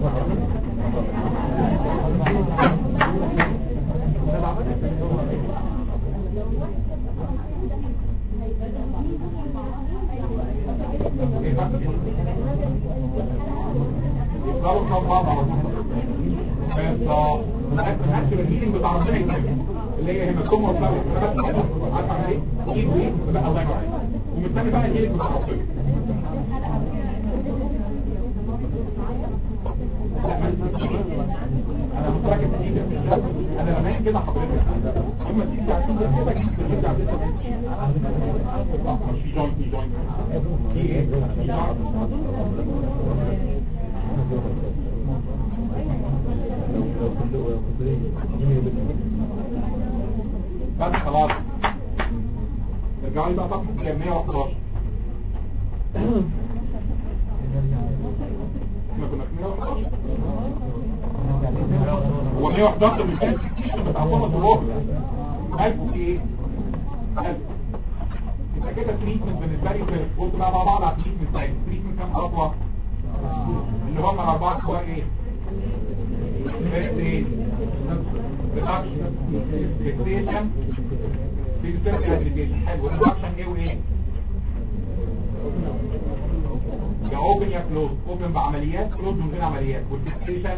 Speaker 1: يفضلوا قصاد بعض على طول بالظبط الاكل الهيلينج بتاع ربنا يكمل اللي هي هيماتوما وبتاع انا بس عارف اعمل ايه؟ ايد وايد بقى الله ينور عليك ومستني بقى الهيلينج بتاع ربنا لا ما تنسيش. انا متركز ايدي في الشاب انا لما كده حضرتك اما تيجي عشان كده جيت ترجع مش في جوينت في جوينت في ايه؟ في جوينت. بس خلاص ارجعوا لي بقى صفحة كام 111 احنا كنا في 111 هو 111 مش كان بتاع فضل الروح عارفوا في ايه؟ عارفوا. يبقى كده تريتمنت بالنسبه لي في قلت بقى مع بعض على التريتمنت بتاعي التريتمنت كام خطوه؟ اللي هم الاربعه اخوان ايه؟ First aid, reduction, fixation, physical rehabilitation. حلو reduction ايه وايه؟ يا open يا close open اوبن بعمليات كلوز من غير عمليات والفيكسيشن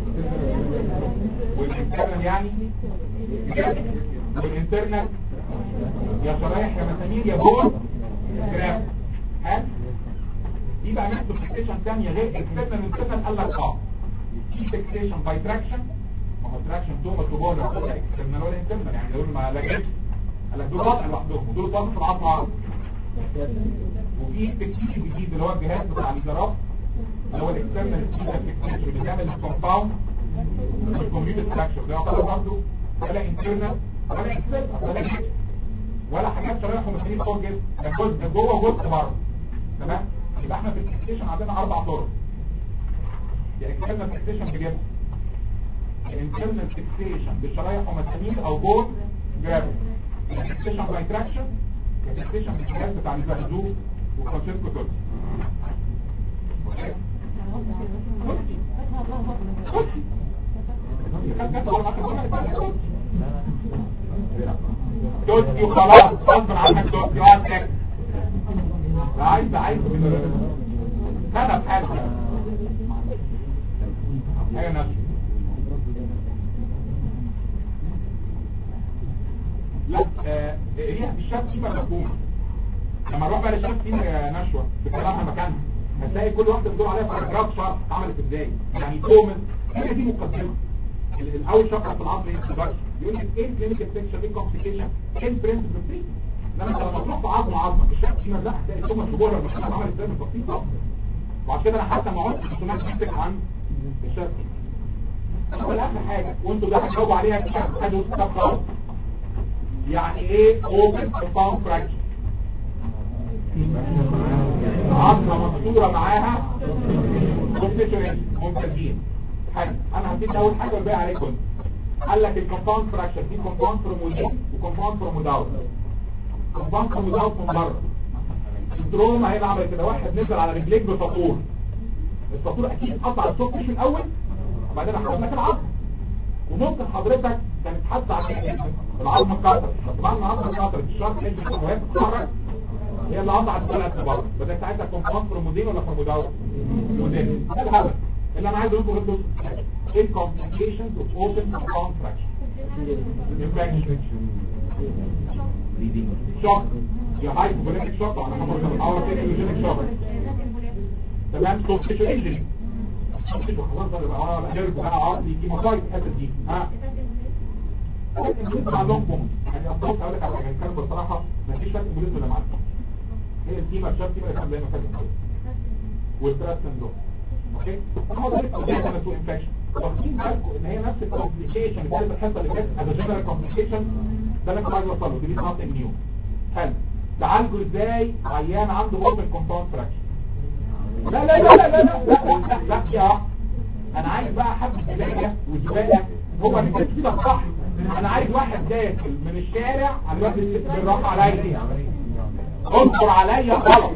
Speaker 1: والانترنال يعني والانترنال يا شرايح يا مسامير يا بول جراف حلو دي بقى نحسب فيكسيشن ثانيه غير اكسترنال انترنال قال لك اه في فيكسيشن باي تراكشن ما هو تراكشن دوما تبول ولا اكسترنال ولا انترنال يعني دول ما لاقيش قال لك دول وضع لوحدهم ودول وضع في العظم عرض وفي تكتيك جديد اللي هو الجهاز بتاع الجراف اللي هو الاكسترنال فيكسيشن اللي بيعمل الكومباوند والكمبيوتر ستراكشر ده يعتبر برضه ولا انترنال ولا اكسترنال ولا جسم ولا حاجات شرايح ومسامير فوق الجسم ده جزء جوه جزء بره تمام يبقى احنا في الفيكسيشن عندنا اربع طرق يا اكسترنال فيكسيشن بجسم يا انترنال فيكسيشن بشرايح ومسامير او بول جرافيك يا فيكسيشن باي تراكشن يا فيكسيشن بالجهاز بتاع الزهدو وفرانسيسكو توتي توتي وخلاص غصب عنك توتي اقعد ساكت لا عايز عايز انا في حالي ايوه نفسي لا آه، هي الشاب دي بقى مفهومه لما نروح بقى للشاب دي يا نشوه في كلامها مكانها هتلاقي كل واحده بتدور عليها باراجراف شرح اتعملت ازاي يعني تومس هي دي مقدمه ال- الاول شابتر في العصر ايه يقول لك ايه كلينيكال سيكشن ايه كومبليكيشن ايه البرنسبل فري لما انت لما تروح في عظم عظمه الشاب دي لا هتلاقي تومس جوه المشكله اتعملت ازاي بالتفصيل طبعا وعشان كده انا حتى ما عدتش سمعت حتى عن الشاب دي ولا اخر حاجه وانتوا ده هتجاوبوا عليها كده خدوا ستاب خالص يعني ايه open compound fracture عظمة مكسورة معاها كومبليشن ممتازين حلو انا هديك اول حاجة والباقي عليكم قال لك الكومباوند فراكشر في كومباوند فروم ويزين وكومباوند فروم وداوت كومباوند فروم وداوت من بره التروما هيبقى عمل كده واحد نزل على رجليك بساطور الساطور اكيد قطع السوق مش الاول وبعدين حصل لك العظم وممكن حضرتك كانت حاسه على العظمه اتكسرت بعد ما العظمه اتكسرت الشرط اللي وهي بتتحرك هي اللي قطعت طلعت لبره بدأت ساعتها كومباوند فرومودين ولا فروموداوت مودين ده الهدف اللي انا عايز اقول لكم ايه الكومبليكيشنز اوف اوبن كومباوند فراكشن شوك يا هايبوفوليميك شوك انا هقول اور تيكنولوجيك شوك تمام سوفيشن انجري خلاص ده بقى اه لا بقى اه دي مصايب الحته دي ها عندكم يعني اصلا اقول لك على حاجه كان بصراحه ما فيش فرق بين ولا معاك هي التيمه الشاب تيمه اللي كان دايما فاكر والثلاث سندروم اوكي هو ده اللي كان تو انفكشن واخدين بالكم ان هي نفس الكومبليكيشن اللي كانت الحصه اللي فاتت از جنرال كومبليكيشن ده اللي كنت عايز اوصله دي نوت نيو حلو تعالجوا ازاي عيان عنده اوبن كومباوند فراكشن لا لا لا لا لا لا لا لا يا انا عايز بقى حد زباله وزباله هو اللي كده صح انا عايز واحد داخل من الشارع على الوقت بالراحه عليا اصبر عليا غلط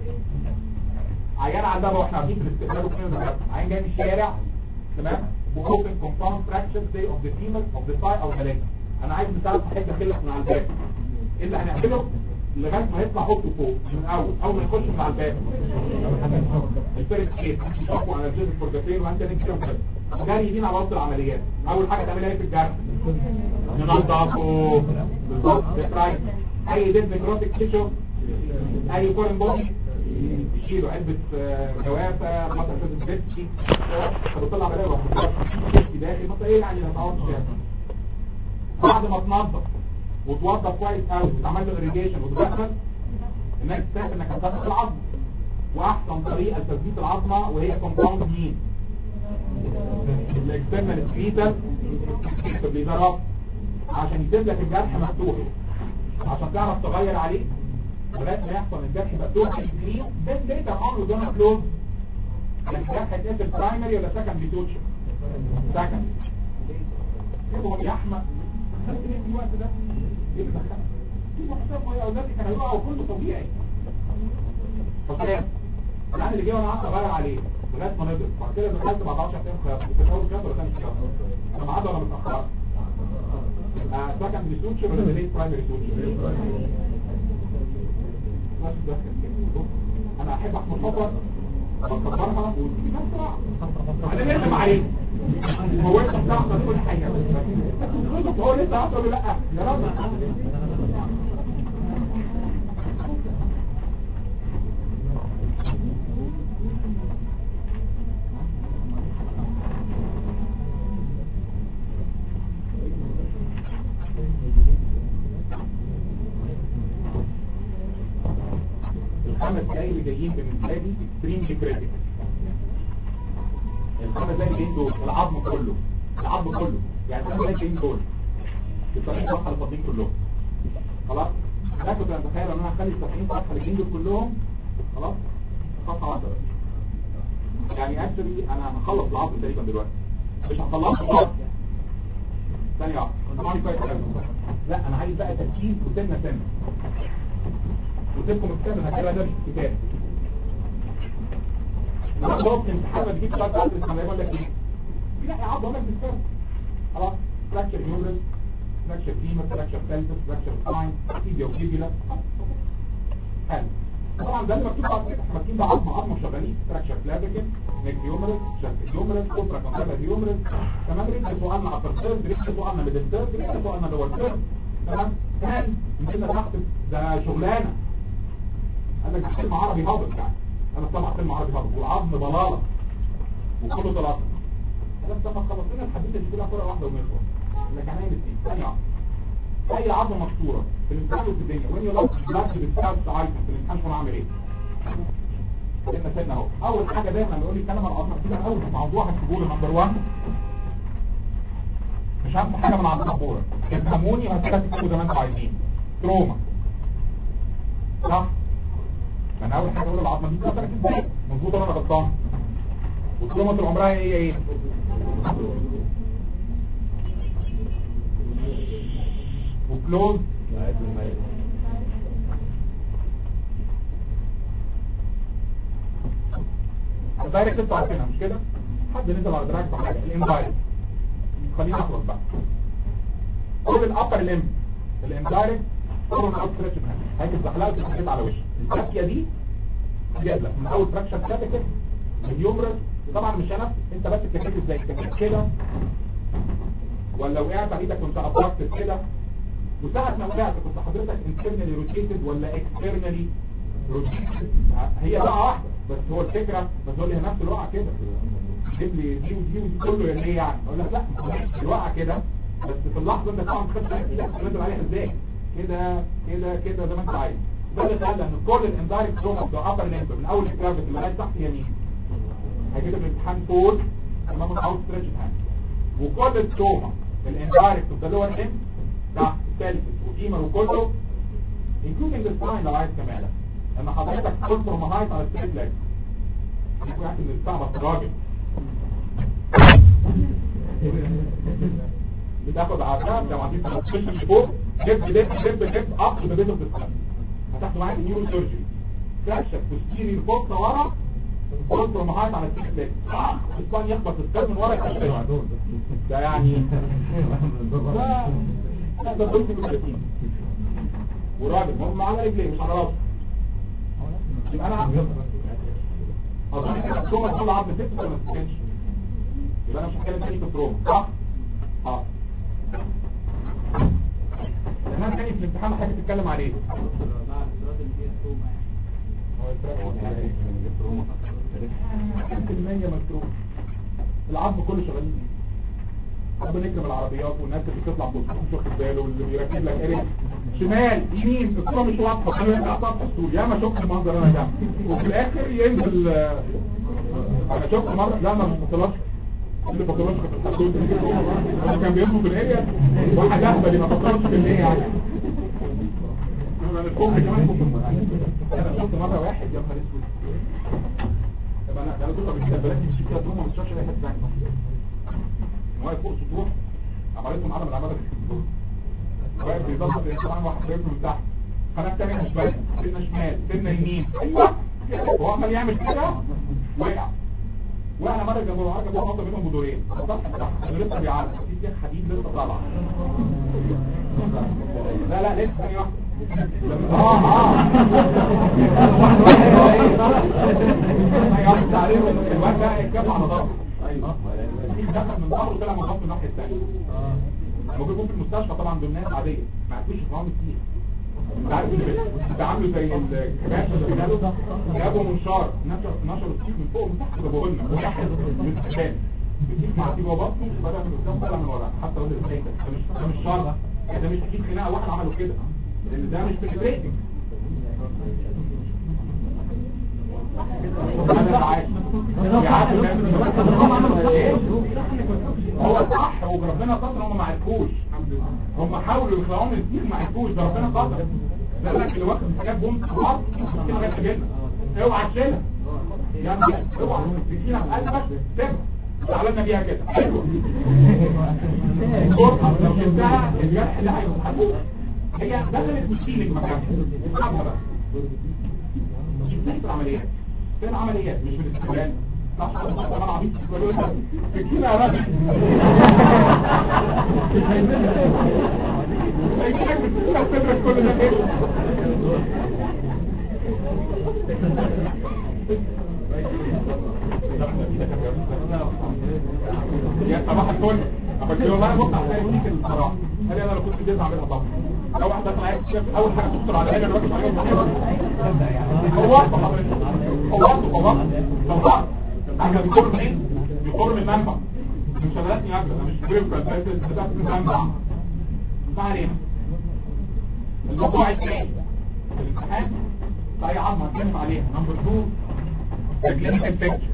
Speaker 1: عيان عندها واحنا قاعدين في الاستقبال وكده عيان جاي من الشارع تمام واوبن كومباوند فراكشن زي اوف ذا فيمر اوف ذا ثاي او ثلاثه انا عايز مثال صحيح داخلك من على الباب ايه اللي هنعمله لغايه ما يطلع حطه فوق من اول اول ما يخش من على الباب الفرق كيف يشوفوا على الجزء الفرجتين وانت نكتب كده جاري يمين على وسط العمليات اول حاجه تعملها ايه في الجرح ننضفه بالظبط بتراي اي ديد نكروتيك تيشو اي فورن بودي تشيله علبه آه، جوافه مثلا جزء بيبسي فبتطلع عمليه واحده داخل مثلا ايه يعني هتقعد بعد ما تنضف وتوضب كويس قوي وتعمل له irrigation وتدخل انك تستهدف انك هتدخل العظم واحسن طريقه لتثبيت العظمه وهي كومباوند مين الاكسترنال سكريتال بيضرب عشان يسيب لك الجرح مفتوح عشان تعرف تغير عليه لغايه ما يحصل الجرح مفتوح السكرين ده داتا عمره دون كلوز الجرح هيتقفل برايمري ولا سكندري توتشر سكند هو يا احمد خدت ايه في الوقت ده ايه اللي دخلك في محتوى ميه اولادي كانوا يقعوا كله طبيعي فكان انا اللي جه وانا قعدت اغير عليه لغايه ما نضرب بعد كده دخلت بعد 10 ايام خيار كنت اول خيار ولا ثاني خيار انا معاد ولا متاخر سكندري سوتشر ولا ليت برايمري سوتشر انا احب احمد خطر بكبرها وتجيب بسرعه انا نرسم عليه هو انت بتعرف كل حاجه هو لسه هتقول له لا يا رب الخمس دقايق اللي جايين بالنسبه لي اكستريم كريتيكال الخمس دقايق اللي جايين دول العظم كله العظم كله يعني الخمس دقايق جايين دول الطريق صفحه الفاضيين كلهم خلاص انا كنت اتخيل ان انا هخلي الصفحين صفحه اللي جايين دول كلهم خلاص صفحه واحده بس يعني اكشلي انا هخلص العظم تقريبا دلوقتي مش هخلصه خالص ثانيه واحده طبعا كويس أوي. لا انا عايز بقى تركيز وسنه سنه وسيبكم الكتاب انا هكتبها ده مش كتاب لما تقف في امتحان ما تجيب شرط عدد الحمام يقول لك ايه لا يا عبد اقول لك بالكتاب خلاص فراكشر هيومرس فراكشر فيمر فراكشر سيلفس فراكشر ساين فيديو فيبيولا حلو طبعا ده اللي مكتوب بعد كده احنا مكتوب ده عظم عظم شغالين فراكشر كلافيكل نيك هيومرس شاست هيومرس كوبرا كونسيرفا هيومرس تمام ريت سؤالنا على الترسيرد ريت سؤالنا ميدل تيرد ريت سؤالنا لور تيرد تمام كان يمكن تحت ده شغلانه انا مش فيلم عربي هابط يعني انا طبعا فيلم عربي هابط والعظم ضلاله وكله ضلاله بس لما خلصنا الحديث اللي كلها كره واحده ونخلص لكن هنعمل ايه ثانيه واحده اي عظمه مكسوره في الامتحان وفي الدنيا وين يلاقي بلاك بتساعد ايتم في الامتحان شو اعمل ايه احنا سيبنا اهو اول حاجه دايما بيقول لي كلمه العظمه كده اول موضوع هتجيبوا لي نمبر 1 مش هعمل حاجه من عند السبوره افهموني وهتكتبوا تكتبوا زي ما انتوا عايزين تروما صح انا اول حاجه اقول العظمه دي اتكسرت ازاي مظبوط ولا انا غلطان والتروما طول عمرها هي ايه وكلوز الدايركت انتوا عارفينها مش كده حد نزل على دراج بحاجه الاندايركت خلينا نخلص بقى كل الابر ليمب الاندايركت طبعا الاوت ستريتش هاجي الزحلقه وتتحط على وشك الكافيه دي جاب لك من اول فراكشر كده كده اليومرس طبعا مش انا انت بس كتبت ازاي كتبت كده ولا وقعت على ايدك وانت ابركت كده وساعة ما وقعت كنت حضرتك internally rotated ولا externally rotated هي بقى واحدة بس هو الفكرة بس هو لي نفس الوقعة كده جيب لي دي ودي ودي كله يعني ايه يعني اقول لك لا الوقعة كده بس في اللحظة انت طبعا تخش ايدك تنزل عليها ازاي كده كده كده زي ما انت عايز ده اللي خلى ان كل الاندايركت تروما بتوع upper limb من اول الكرافت اللي لغايه تحت يمين هيجيب الامتحان فور امام الاوت ستريتش هاند وكل التروما الاندايركت بتاع اللور limb تحت الثالث وفيمر وكله including the spine لو عايز كمالة ان حضرتك كل تروماهايت على الستريت leg يكون واحد من الصعبة راجل بتاخد عرضات لو عايزين تنفسهم لفوق دب دب دب دب اب تو ذا بيت اوف ذا هتاخدوا معاك نيورو سيرجري فراكشر بوستيري فوق ورا كل تروماهايت على الستريت leg الاسبان يخبط السكر من ورا يخبط ده يعني ده لا ده ضرب من 30 وراجل هم على رجليه مش على راسه يبقى انا اظن كده التروما تطلع عظم ست ولا ما تسكنش يبقى انا مش هتكلم تاني في التروما صح؟ اه تمام تاني في الامتحان حاجه تتكلم عليه المية مكتوب العظم كله شغالين ربنا يكرم العربيات والناس اللي بتطلع بوسطهم مش واخد باله واللي بيركب لك قريب شمال يمين الصوره مش واضحه خلينا نطلع سطح السور يا ما شفت المنظر انا ده وفي الاخر ينزل آه، انا شفت مره لا ما بطلعش اللي ما بطلعش في الحدود انا كان بيمشوا في الاريا واحد اهبل ما بطلعش في الايه يعني انا الكوم كمان كنت انا شفت مره واحد يا نهار اسود طب انا انا كنت بكتب بلاش تمشي كده تروما ما تشوفش اي حته ثانيه واقف فوق سطوح عملتهم عدم العمالة واقف بيضغط الانسان واحد بيرجع من تحت قناة تانية مش باينة سنة شمال سنة يمين ايوه هو عمال يعمل كده وقع وقع مرة جنبه وقع جنبه نقطة بينهم بدورين السطح بتاعها اللي لسه بيعلق في سيخ حديد لسه طالع لا لا لسه ثانية واحدة اه اه ثانية الواد ده اتكف على ظهره ايوه دخل من ظهره طلع من ظهره الناحيه الثانيه ممكن يكون في المستشفى طبعا دول ناس عاديه ما عندوش اطعام كتير انت عارف اللي بيتعاملوا زي الكباش اللي جابوا منشار نشر نشر السيخ من فوق ومن تحت جابوه لنا واحد من السكان بتجيب مع تيجي بطنه بدأ من قدام طلع من ورا حتى لو ده ازاي ده ده مش ده مش شر ده مش اكيد خناقه واحد عملوا كده لان ده مش بنتريتنج هو صح وربنا قدر هم ما عرفوش هم حاولوا يخلعوا من الدين ما عرفوش ده ربنا قدر قال لك اللي واخد حاجات بوم خلاص كده جت جدا اوعى تشيلها يا ابني اوعى تسكينه في قلبك سيبها تعالى بيها كده حلوه الجرأة لو شلتها الجرح ده هيسحبوه هي دخلت مشكلة مكانها اسحبها بقى مش بتحصل عمليات في العمليات مش من الاستقلال صح انا عبيط بقول لك سكينه يا راجل هيجيلك بالسكينه وصدرك كل ده كده يا صباح الفل بس والله بص على فيك الصراحه قال لي انا لو كنت جيت اعملها طبعا لو واحده طلعت شاف اول حاجه تخطر على بالي الراجل عليه هو حضرتك هو هو هو حاجه بيخر منين بيخر من المنبع مش شغلاتني اكتر انا مش جريب بتاعت المنبع ما علينا الموضوع الثاني الامتحان في اي عظمه هنتكلم عليها نمبر 2 الكلينيكال بيكتشر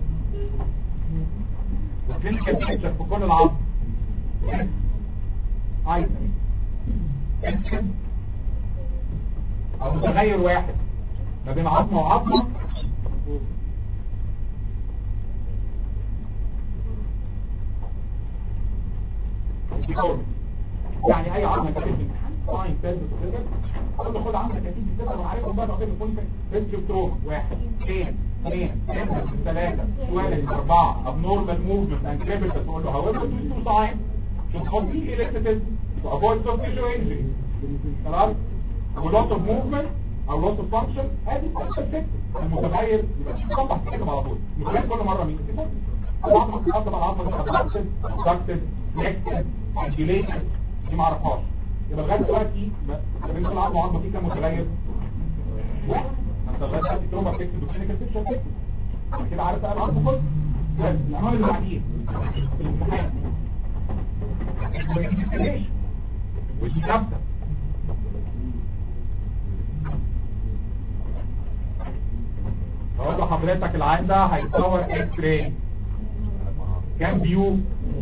Speaker 1: الكلينيكال بيكتشر في كل العظم عايز او متغير واحد ما بين عظمه وعظمه يعني اي عظمه كانت في الامتحان ساين سيلز وكده اقول خد عندك اكيد كده وعارفهم بقى تقول يكون ريسك تروما واحد اثنين اثنين ثلاثة سوالف اربعة abnormal movement and crevices تقول له however to two sign should complete electricity to avoid soft tissue injury خلاص و loss of movement او loss of function ادي الفكر المتغير يبقى تطبع كده على طول متغير كل مرة مين كده العظمة تتقدم على العظمة تتقدم تتقدم نكتب angulation دي ما اعرفهاش يبقى لغايه دلوقتي ما بين كل عظمه وعظمه في كام متغير واحد انت لغايه دلوقتي تروما تكتب وكلينيكال بيكتشر تكتب انا كده عارف بقى العظم كله بس العنوان اللي بعديه في الامتحان ودي ثابته اقول لحضرتك العين ده هيتصور اكس راي كام فيو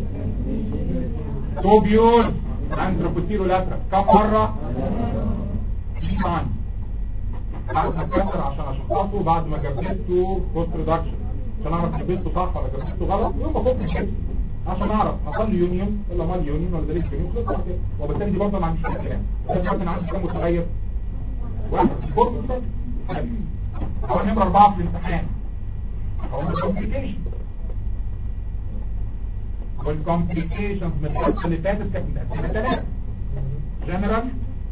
Speaker 1: تو فيوز انتروبوتيرو لاترال كم مرة ثمان بعد ما اتكسر عشان اشخصه بعد ما جبته بوست ريدكشن عشان اعرف جبته صح ولا جبته غلط يوم ما فوق الجبت عشان اعرف حصل لي يونيون ولا مال يونيون ولا دليل يونيون خلص على كده وبالتالي دي برضه ما عنديش كلام بس انا عندي كام متغير واحد فوق هو نمرة أربعة في الامتحان هو الكومبليكيشن والكومبليكيشنز من الحصة اللي فاتت كانت متقسمة ثلاثة جنرال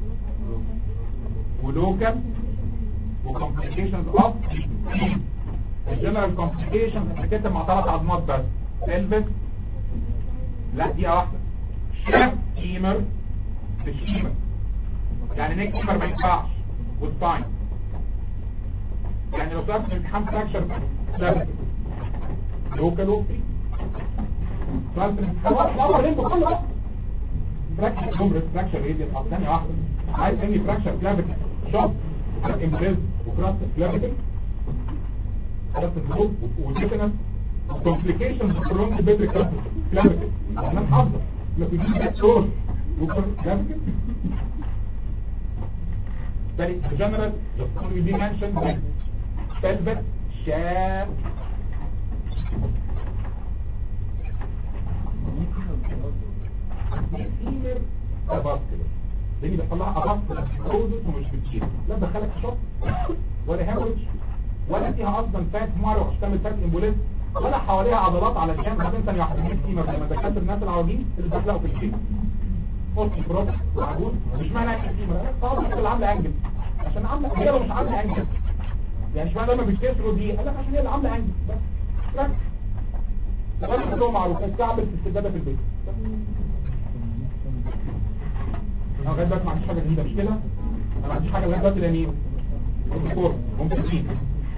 Speaker 1: ولوكال وكومبليكيشنز اوف الجنرال كومبليكيشنز بتتكتب مع ثلاث عظمات بس سيلفس لا دي واحدة شاف كيمر تشيمر يعني نيك كيمر ما ينفعش والساين يعني لو طلعت في الامتحان فراكشر لا لوكال وفري سؤال في الامتحان واحد اول ليمبو كله بقى فراكشر نمبر فراكشر ايه دي ثانيه واحده عايز تاني فراكشر كلافيكل شوت امبريز وكراس كلافيكل كراس الهوب والتيتنس كومبليكيشنز برونج بيتري كراس كلافيكل انا حافظه لكن دي دكتور وكراس كلافيكل بالي جنرال just only be mentioned pelvic shaft الفيمر اباس كده لان بيحصل لها اباس كروزس ومش بتشيل لا دخلك شوك ولا هيموريج ولا فيها اصلا فات مارو عشان تعمل فات امبوليز ولا حواليها عضلات على الجنب بعدين ثانيه واحده من الفيمر لما دكاتره الناس العواجيز اللي بيحلقوا في الفيمر اوستي بروت عجوز مش معنى الفيمر خلاص اللي عامله انجل عشان عامله هي لو مش عامله انجل يعني اشمعنى لما بيتكسروا دي قال لك عشان هي اللي عامله عندي بس ركز لغايه كلهم معروف استعمل في السداده في البيت بس. انا لغايه دلوقتي ما عنديش حاجه جديده مش كده انا ما عنديش حاجه لغايه دلوقتي لمين الدكتور ممكن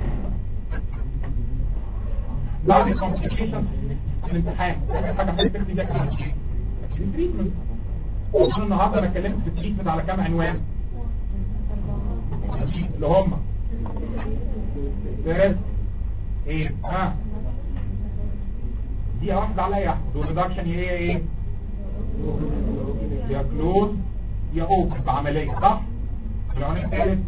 Speaker 1: بعد الكومبليكيشن الامتحان اخر حاجه حضرتك تكتب فيها كلام التريتمنت وصلنا النهارده انا اتكلمت في التريتمنت على كام عنوان اللي هم ستريس ايه ها دي واحده على اي احد والريدكشن يا ايه ايه يا كلوز يا اوبن بعمليه صح العنوان الثالث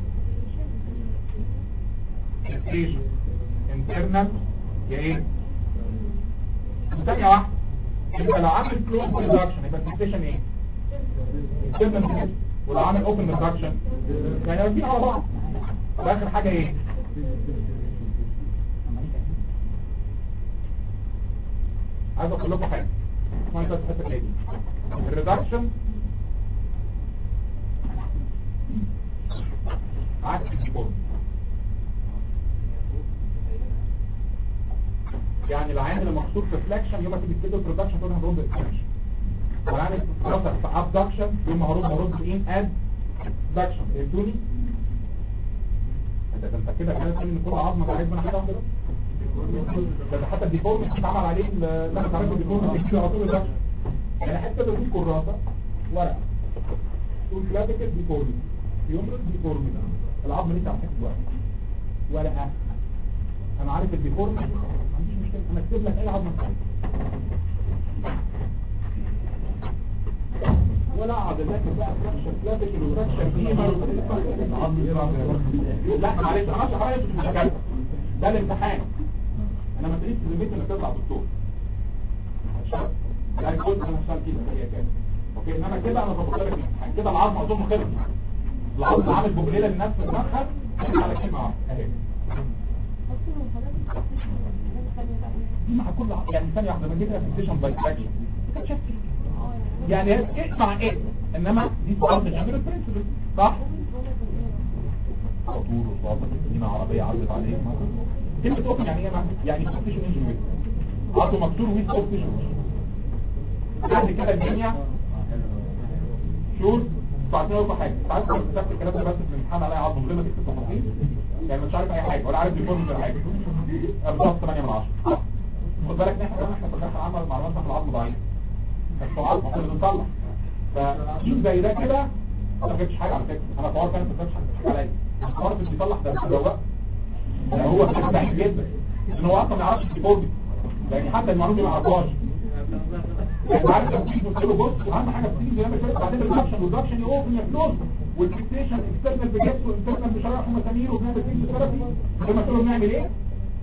Speaker 1: ستيشن انترنال يا ايه ثانيه واحده يبقى لو عامل كلوز ريدكشن يبقى الستيشن ايه انترنال ولو عامل اوبن ريدكشن يعني الاثنين على بعض واخر حاجه ايه عايز اقول لكم حاجه اسمعوا بس الحته اللي دي الريدكشن عكس الكيبورد يعني العين اللي محصور في فليكشن يوم ما تيجي تبدا برودكشن تقول هرد اكستنشن والعين اللي في ابدكشن يوم ما هرد هرد ان اد دكشن فهمتوني؟ انت انت كده كده تقول ان كل عظمه عايز منها حاجه واحده بس ده حتى الديفورم اتعمل عليه ال- لا تعرفوا الديفورم اللي على طول ده يعني حتى لو في كراسه ورقه تقول كلاسيكال ديفورم يومرس ديفورم العظم لسه على حته ورقه ورقه انا عارف الديفورم ما عنديش مشكله انا اكتب لك اي عظمه عايز ولا اقعد اذاكر بقى فراكشر كلاسيكال وفراكشر فيمر لا معلش انا هشرح حاجه مش مشكله ده الامتحان انا ما تريد ذمتي انك تطلع دكتور هشتغل يعني كنت انا هشتغل كده هي كده اوكي انما كده انا ظبطت لك الامتحان كده العظم اظن خلص العظم عامل بوبليله للناس في دماغها على كلمه واحده اهي دي مع كل ع- يعني ثانيه واحده بنجيب لها فيكسيشن باي فراكشن يعني ايه مع ايه انما دي سؤال جنرال برنسبل صح عطور وصابة سكينة عربية عدت عليه كلمة اوبن يعني ايه معنى؟ يعني سوفتيشن انجن ويز عطو مكسور ويز سوفتيشن بعد كده الدنيا شور بعدين اقول حاجة ساعات كنت كتبت الكلام ده بس في الامتحان عليا عظم من غير ما تكتب تفاصيل يعني مش عارف اي حاجة ولا عارف بيفورم ولا حاجة بالظبط 8 من 10 خد بالك ان احنا كمان احنا في الجامعة عمل معلومات في العظم ضعيف بس هو عظم كله بنطلع فجيب زي ده كده انا ما جبتش حاجة على فكرة انا طوال كانت ما جبتش حاجة عليا الحوار اللي بيطلع ده مش جوه ده هو كان ضعيف جدا ان هو اصلا ما يعرفش الكيبورد يعني حتى المعلومه دي ما يعرفهاش يعني عارف لو تيجي قلت له بص اهم حاجه بتيجي زي ما كده بعدين الريدكشن والريدكشن يوقف يا كلوز والفيكسيشن اكسترنال بجبس وانترنال بشرايح ومسامير وبنعمل فيكس ثيرابي زي ما تقول له بنعمل ايه؟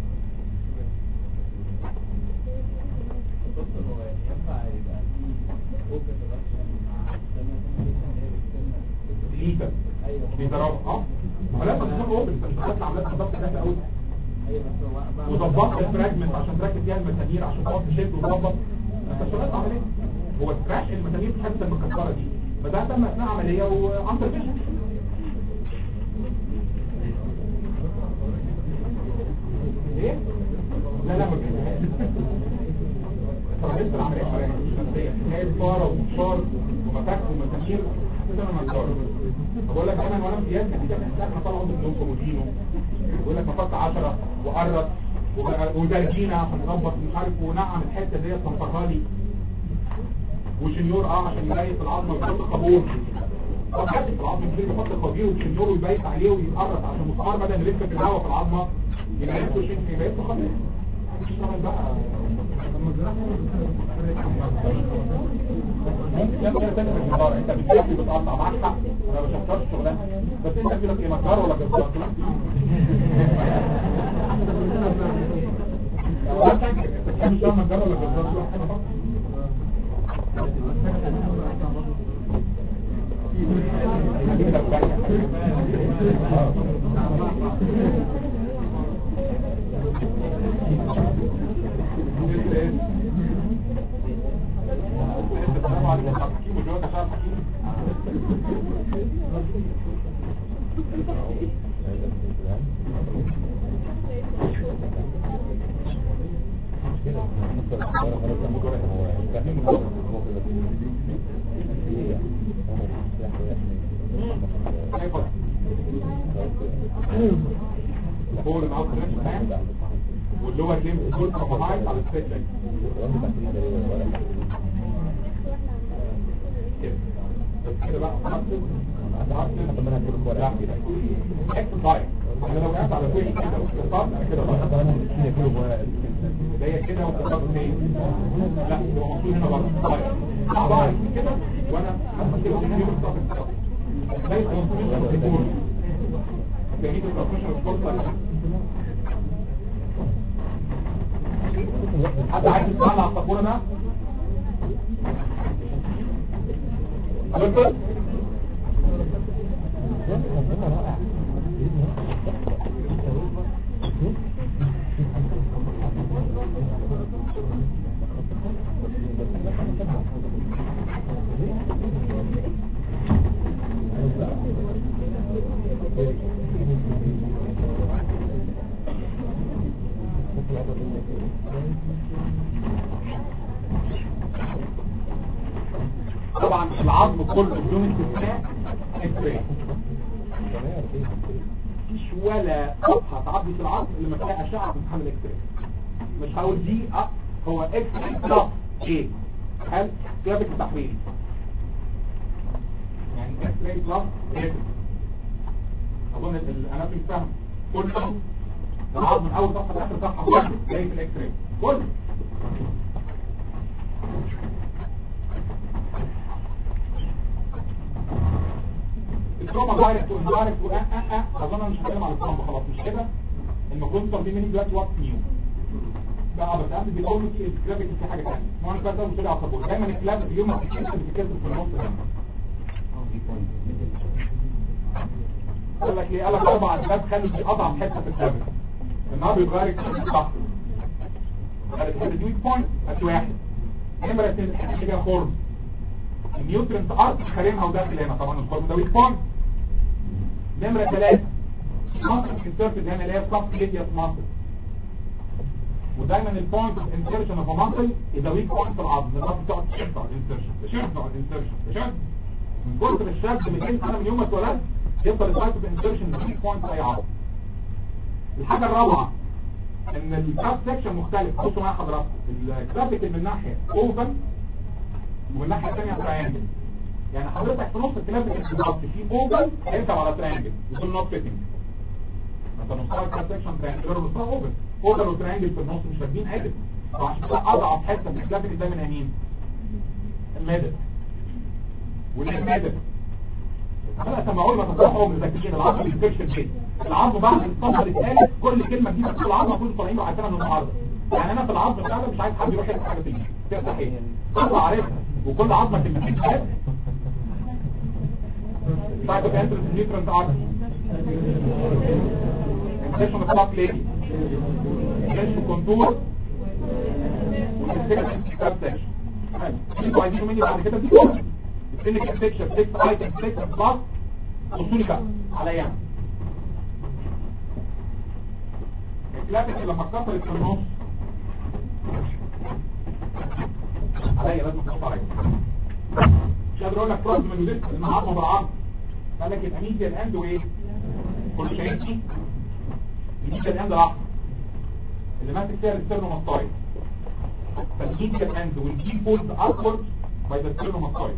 Speaker 1: ليتر بيضربها اه ما لازم تكون اوبن انت مش هتطلع عمليات بالظبط ده اول وظبطت الفراجمنت عشان تركب فيها المسامير عشان تقعد تشد وتظبط انت شغال عمليه هو التراش المسامير في حته المكسره دي فده تم اثناء عمليه وعن تركيشن ايه؟ لا لا ما بيجيبهاش طب العمليه شمسيه هي الفاره ومشار ومفك ومسامير كده انا مقدار بقول لك انا وانا امتياز نتيجه من احنا طالعوا من نوم كومودينو بقول لك مفك 10 وقرب ودرجينا عشان نظبط مش عارف ونعم الحته ديت صنفرها لي وشنيور اه عشان يريح العظمه ويحط قبور طب حد في العظم كده يحط قبير وشنيور ويبيت عليه ويقرب عشان المسمار بدل يلف في الهواء في العظمه يبقى ياخد شيء يبقى ياخد خبير مش نعمل بقى ممكن تعمل كده تاني في الجدار انت بتشوفي بتقطع معاك حق انا ما شفتهاش الشغلانه بس انت كده في مجدار ولا جدار انت بتحب تشتغل مجدار ولا جدار السلام عليكم حكيم وجوك عشان حكيم هياخد فوق الماوس ريتش بان واللور ليمب كل كومبايند على الستريت ليج كده بس كده بقى حطت لا كده اكسرسايز انا لو قعدت على وجهي كده واستقرت انا كده غلط زي كده واستقرت فين لا هو المفروض هنا برضه طيب طبعا كده وانا حاسس كده ان يوم الصف زي الترانسميشن ريبورت هتلاقيه الترانسميشن ريبورت حد عايز يسمعنا على الصفورة ده؟ دكتور؟ طبعا العظم كله بدون استثناء اكس مفيش ولا صفحه تعدي في العظم اللي ما تلاقي اشعه في امتحان الاكس راي مش هقول دي أه هو اكس راي بلس ايه هل جابت التحويل يعني اكس راي بلس ايه اظن الاناتومي فاهم كله العظم من اول صفحه لاخر صفحه كله زي في الاكس راي كله التروما دايركت واندايركت و اه اه اه اظن انا مش هتكلم على التروما خلاص مش كده المفروض طالبين مني دلوقتي وات نيو بقى بس قبل بيقول لي الجرافيك في حاجه ثانيه ما انا بقى مش على الصبور دايما الكلام في يوم ما بتتكلم بتتكلم في النص هنا قال لك ليه قال لك اربع اسباب خلوا دي اضعف حته في الكلام النهارده بيتغير الكلام صح قالت كده دي ويك بوينت ادي واحد نمره اثنين الحته كده خرم النيوترنت ارت خارمها وداخل هنا طبعا الخرم ده ويك بوينت نمره ثلاثه مصر انسرتد هنا اللي هي سب كليدياس مصر ودايما البوينت اوف انسرشن اوف مصل اذا ويك بوينت في العظم الناس بتقعد تشد على الانسرشن تشد على الانسرشن تشد من كتر الشد 200 سنه من يوم ما اتولدت يفضل السايت اوف انسرشن ويك بوينت في اي عظم الحاجه الرابعه ان الكاب سيكشن مختلف بصوا معايا حضراتكم الكلاسيكال من ناحيه اوفن ومن الناحيه الثانيه تراينجل يعني حضرتك في نص الكلاسيكال بالظبط في اوفن هيركب على تراينجل يكون نوت فيتنج انت نصها الكاب سيكشن تراينجل ونصها اوفن اوفن وتراينجل في النص مش راكبين عدل وعشان كده اضعف حته في الكلاسيكال ده من مين؟ الميدل والميدل انا سمعوا لي ما تصحوا مذاكرين العظم الانفكشن كده العظم بعد الصفر الثالث كل كلمه جديده في العظم كل طالعين له عارفينها من النهارده يعني انا في العظم بتاعنا مش عايز حد يروح يعمل حاجه فيه تفتح ايه طلع عارفها وكل عظمه كلمتين ثلاثه بعد ما انتر النيوترنت ارت انفكشن بتاعك ليه انفكشن كونتور والانفكشن كتاب سيكشن انتوا عايزينه مني بعد كده دي كله الكلينيك انفكشن 6 ايتم 6 بلس وصولي بقى عليا الكلاسيك لما اتكسرت في النص عليا لازم تحط عليا مش قادر اقول لك فرد من وديت لان عظمه بالعظم قال لك يبقى ميديا الاند وايه كل شايفني الميديا الاند الاحمر اللي ماسك فيها الستيرنوماستايد فالميديا الاند والكي بولد ابورد باي ذا ستيرنوماستايد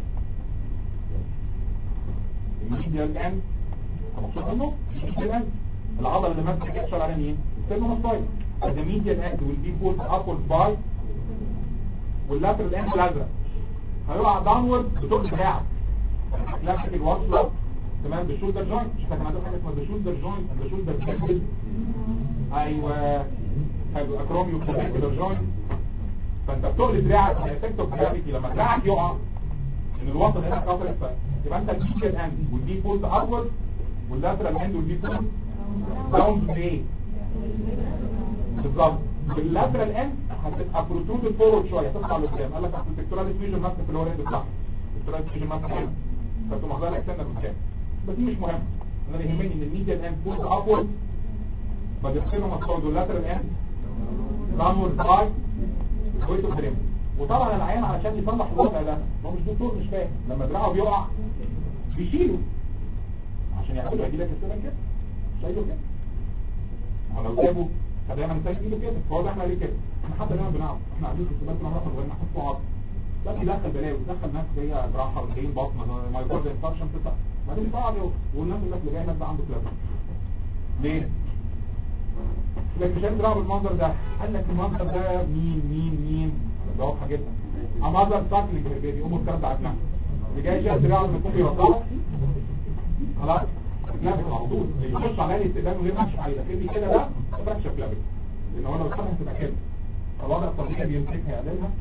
Speaker 1: الميديا الاند مبسوط منه الميديا الاند العضله اللي ماسكه كده على مين الستيرنوماستايد the medial end will be pulled upward by واللاترال end الازرق هيقع داونورد بتوع دراعك لفت الوصله تمام بالشولدر جوينت مش فاكر عندك حاجه اسمها الشولدر جوينت الشولدر كابل ايوه هيبقى اكروميو كابيكولار جوينت فانت بتقل دراعك افكت اوف جرافيتي لما دراعك يقع ان الوسط هنا كسرت يبقى انت الميديال اند والبي بولد ابورد واللاترال اند والبي بولد داون بايه بالظبط باللاترال اند هتبقى بروتود فورورد شويه تطلع لقدام قال لك اصل السكتورال فيوجن ماسك في اللور اند بتاعها السكتورال فيوجن ماسك هنا فتقوم واخدها لك سنه قدام بس دي مش مهم انا بيهمني ان الميديال اند بوز ابورد بجسمه مسعود واللاترال اند داونورد باي ويت اوف دريم وطبعا العيان علشان يصلح الوضع ده هو مش دكتور مش فاهم لما دراعه بيقع بيشيله عشان يعملوا يجي لك السنه كده شايله كده هو لو جابه فدايما نسيب ايده كده فهو ده احنا ليه كده احنا حتى دايما بنعرف احنا قاعدين في السبات بنعرف صغيرين نحط فوق عضل ده بيدخل بلاوي بيدخل ناس جايه جراحه جايين بطنه مايكروز انفكشن تطلع بعدين يطلع له والناس يقول لك اللي جاي ده عنده كلاب ليه؟ لكن مش هيدرع بالمنظر ده قال لك المنظر ده مين مين مين ده واضحه جدا المنظر بتاعت اللي بيقوموا الكلام ده عندنا اللي جاي شايف دراعه لما يكون بيوقعه خلاص كلابك على طول اللي يخش على الاستقبال من غير ما يمشي عليه لكن كده ده فراكشر كلابك لان هو لو اتفتح هتبقى كده الوضع الطبيعي بيمسكها يعدلها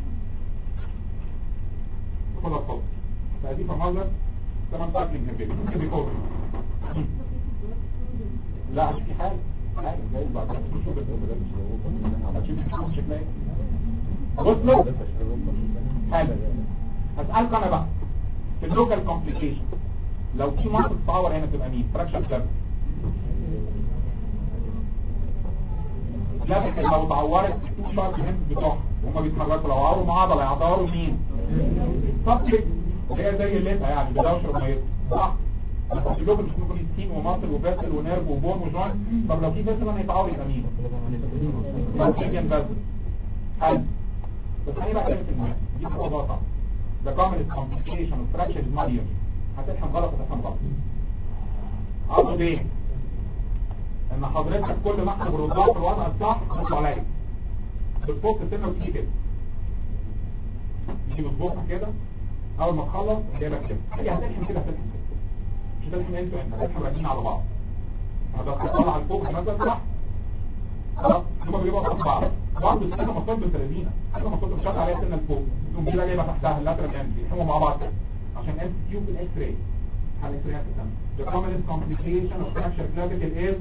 Speaker 1: وخدها الصوت فدي فمنظر تمام تاكلينج هربيلي ممكن بيكوفر لا عشان في حاجه حاجه جاي بعد كده شوف هتشوف شكلها ايه بص له حاجه هسألك انا بقى في اللوكال كومبليكيشن لو في منطقه تعور هنا تبقى مين فراكشر كلاب لكن لو اتعورت تو شارت هند بتوعها وهم بيتحركوا لو عوروا مع عضله يعوروا مين صفلك هي زي الليمبا يعني بيدوشر ميت صح بس اللوكال مش ممكن سكين وماسل وفاسل ونيرف وبون وجوينت طب لو في فاسل هيتعور يبقى مين فاسل بس حل بس هي بقى كلمه المهم دي خطوه صعبه the common complication of fracture is malleable هتفهم غلط هتفهم غلط اقصد ايه ان حضرتك كل ما احنا بنرضاك في الوضع الصح تطلع عليا بتفك السنه وتيجي كده تيجي بتبصها كده اول ما تخلص جايبك كده هي هتلحم كده هتلحم كده مش هتلحم انتوا انت هتلحم راكبين على بعض هذا تطلع الفوق مثلا صح خلاص هما بيبقوا فوق بعض برضه السنه مصاب بالتلازينه السنه مصاب مش عليها سنه لفوق تقوم كده جايبه تحتها اللاترال اند يلحموا مع بعض كده عشان ام سي كيو بالاكس راي على الاكس راي هتسمى the commonest complication of fracture clavicle is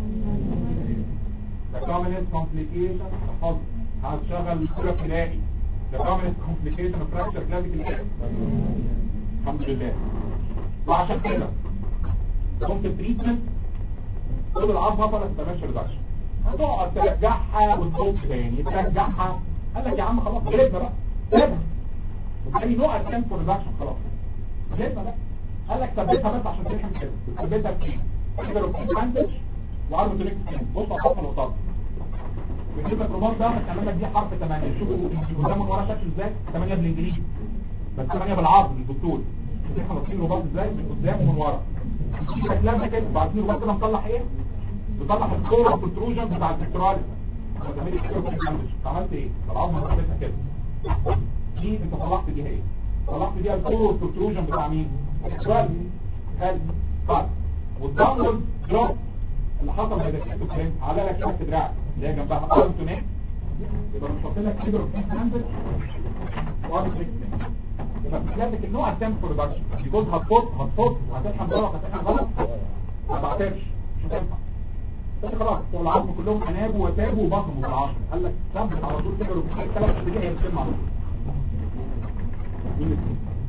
Speaker 1: the commonest complication حفظ هتشغل الكلى ابتدائي the commonest complication of fracture clavicle is الحمد لله وعشان كده قمت التريتمنت كل العظمه فضلت تمشي ريدكشن هتقعد ترجعها وتقوم تاني ترجعها قال لك يا عم خلاص جلدنا بقى جلدنا وبالتالي نوع الكام فور ريدكشن خلاص جلدنا بقى قال لك ثبتها بس عشان تلحم كده ثبتها في كده لو في باندج وعرض تريك بص على الخط الوسط بالنسبه للرباط ده هتعمل لك دي حرف 8 شوفوا قدام ورا شكله ازاي 8 بالانجليزي بس 8 بالعرض بالطول شوفوا خلاصين الرباط ازاي من قدام ومن ورا شكلها كده بعدين الرباط كده مطلع ايه بطلع الكور والبروتروجن بتاع البكتراليس هتعملي كده في الباندج عملت ايه العظمه ثبتها كده دي انت طلعت دي ايه طلعت دي الكور والبروتروجن بتاع مين البكتراليس حلو طيب والداونورد دروب اللي حصل بعد كده فريم على لك شكل دراع اللي هي جنبها قائم تنام يبقى مش حاطين لك كبر في هاندل وقائم يبقى بتلاقي النوع التام برودكشن بيكون هتفوت هتفوت وهتلحم غلط هتلحم غلط ما بعترفش مش هتنفع بس خلاص هو العظم كلهم انابوا وتابوا وبطنوا في العشر قال لك ثبت على طول كبر في ثلاث دقايق هي بتتم على طول مين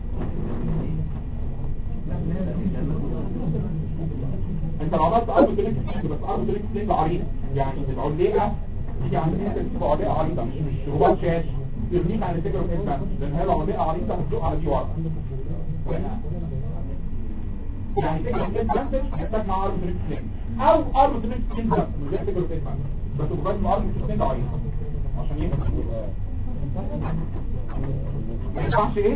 Speaker 1: انت لو عملت ارض دريك سلينج بس ارض دريك سلينج عريضه يعني العليقه تيجي عند انت تبقى عليقه عريضه مش مش رباط شاش تغنيك عن الفكره في الانسان لان هي لو عليقه عريضه بتزق على دي ورا يعني فكره الانسان محتاج مع ارض دريك سلينج او ارض دريك سلينج بس من غير فكره الانسان بس بجد انه ارض دريك سلينج عريضه عشان ينفع ما ينفعش ايه؟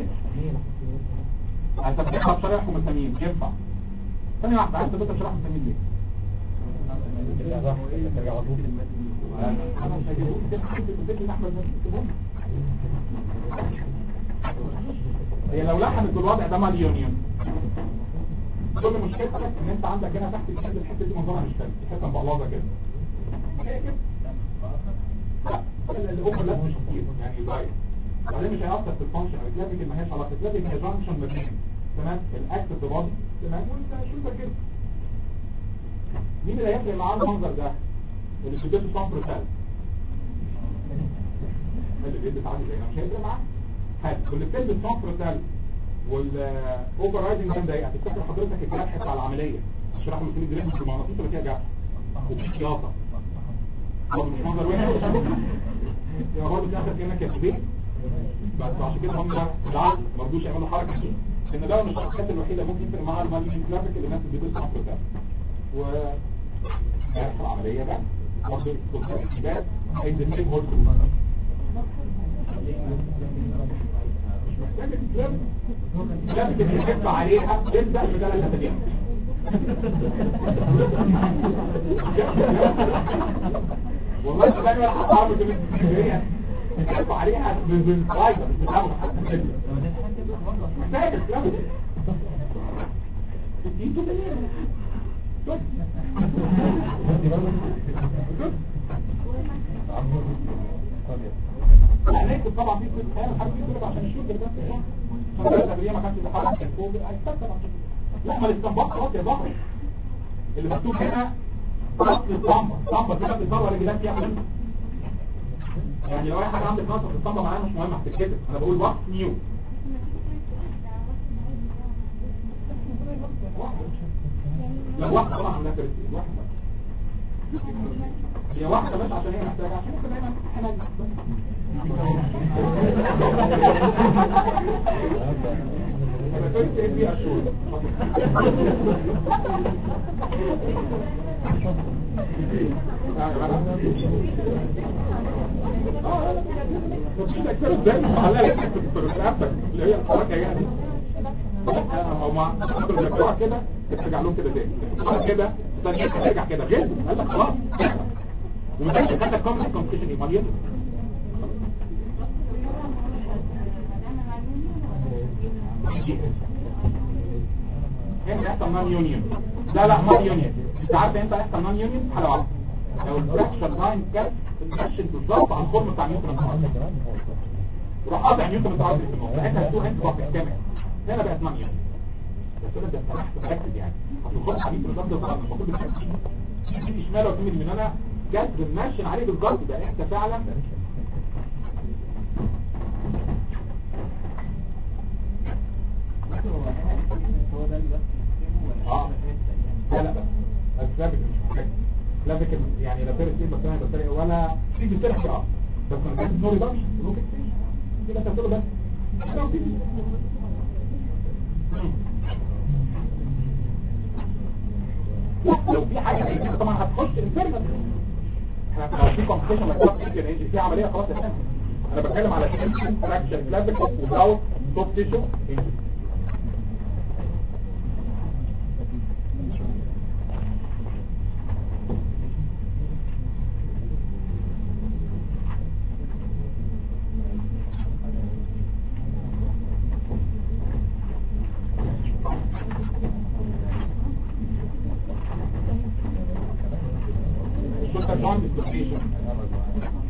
Speaker 1: هتبقى بشرائح ومسامير ينفع ثانية واحدة عايز تبقى بشرائح ومسامير ليه؟ هي لو لحمت بالوضع ده مليونيون كل مشكلتك ان انت عندك هنا تحت الجلد الحته دي منظرها مش حلو حته مبلظه كده هي كده لا الاوبر لا مش كتير يعني ضايع بعدين مش هيأثر في الفانكشن او الكلابيك ما هيش علاقه الكلابيك هي جانكشن ما بين تمام الاكتف بادي تمام وانت شوفها كده مين اللي هيفرق معاه المنظر ده اللي شدته صنف رسالة اللي بيلبس عادي زينا مش هيفرق معاه حلو واللي بتلبس صنف رسالة والاوفر رايدنج جام ده هتفتكر حضرتك الجرح بتاع العمليه شرح له سنين دريم في المغناطيس ولا فيها جعل وفي خياطه برضه مش منظر وحش يبقى برضه في الاخر كانك يا شبيه بس عشان كده هم العقل ما رضوش يعملوا الحركه دي ان ده من الشخصيات الوحيده ممكن يفرق معاها المالين كلابك اللي الناس بتدوس مصر ده و هيحصل عمليه بقى برضه الدكتور الكبار هيدنيهم هورس مش محتاجه تتلم كلابك اللي تحب عليها تبدا بثلاث اسابيع والله الثاني ولا حتى عارف ان الاسكندريه تحب عليها بالفايده مش بتعمل حتى محتاجه تلم انتوا هناكل طبعا في كل حاجه حد يقول عشان الشوك ده بس الادويه ما كانتش بتحرك الفوق هيستخدم لا ما الاستنباط خلاص يا بحر اللي مكتوب هنا اصل الصمبه الصمبه كده بتدور ولا جداد فيها يعني لو اي حاجه عندك ناقصه في الصمبه معايا مش مهم هتتكتب انا بقول وقت نيو لا واحدة طبعا عندها كريستين واحدة هي واحدة بس عشان هي محتاجة عشان كده دايما احنا انا كنت ايه بيها شهور اللي هي الحركة يعني هما قبل يرجعوا كده ترجع لهم كده تاني بعد كده ثانيه ترجع كده غير قال لك خلاص وما كانش خدك كومبلكس كومبليكيشن ايماليين هنا يحصل نون يونيون لا لا نون يونيون انت عارف امتى يحصل نون يونيون حاله واحده لو الفراكشر لاين كات تمشي بالظبط على الفورم بتاع نيوتن وراح قاطع نيوتن متعرض في النص ساعتها هتكون انت واقع كامل هنا بقت مانيا بس انا ده سمحت بركز يعني هتخش حبيب بالظبط ده مش المفروض تيجي شمال وتيجي من هنا جذب ماشي عليه بالظبط ده انت فعلا اه لا لا اسباب مش محتاج لا فكر يعني لا فارس ايه بس انا بس ولا في بترجع اه بس ما كانش نوري بقى ممكن كده تقول بس لو في حاجة زي كده طبعا هتخش انفيرمال احنا لو في كومبليكيشن مكتوب في يجي فيها عملية خلاص يا انا بتكلم على فراكشر كلافيك وزاوت توب تيشو joint dislocation.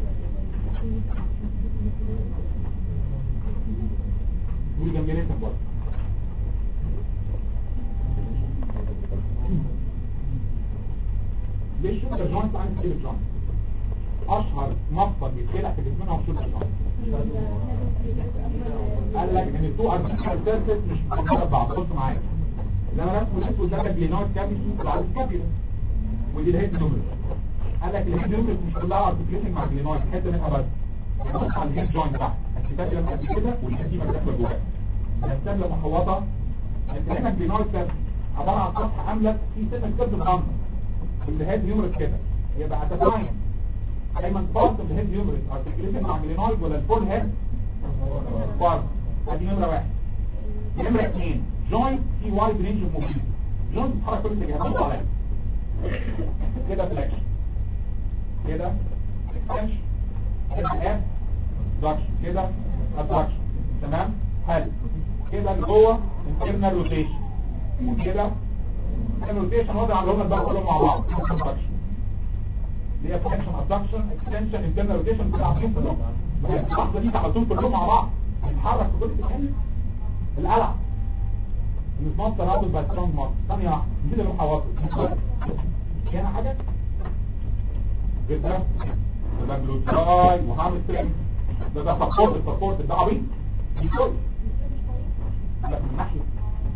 Speaker 1: قول جنبي انت برضه ليه الشولدر جوينت عندي كده جوينت اشهر مفصل بيتخلع في جسمنا هو الشولدر جوينت قال لك ان التو ارتيكال سيرفيس مش مقدره بعض بص معايا لما رسموا الاسود ده جلينويد كابيتي على السكابيولا ودي الهيد نومرس قال لك الهيد نومرس مش كلها ارتكليشن مع جلينويد حته منها بس بص على الهيد جوينت تحت السكابيولا لما قد كده والهيديمه داخله جواها السبله محوطه انت هنا جلينويد كابيتي عباره عن سطح املس في سنه كيرف الغمر والهيد نومرس كده يبقى هتتعين دايما بارت اوف الهيد نومرس ارتكليشن مع جلينويد ولا الفول هيد بارت ادي نمره واحد نمره اثنين جوينت في وايد رينج اوف موفمنت جوينت بتتحرك كل اتجاهات عليها كده فليكشن كده اكستنشن كده اب دكشن كده ادكشن تمام حلو كده اللي جوه انترنال روتيشن وكده الروتيشن وضع على هم بقى كلهم مع بعض ادكشن اللي هي فليكشن ادكشن اكستنشن انترنال روتيشن كده عارفين كلهم اللحظه دي تعملتهم كلهم مع بعض بيتحرك في كل اتجاه القلع المصدر عضو باي سترونج مصدر ثانية واحدة نسيت اللي محوطه هنا حاجة جدا ده جلوتراي وهعمل فريم ده ده سبورت السبورت ده عبيط دي كل لكن من ناحية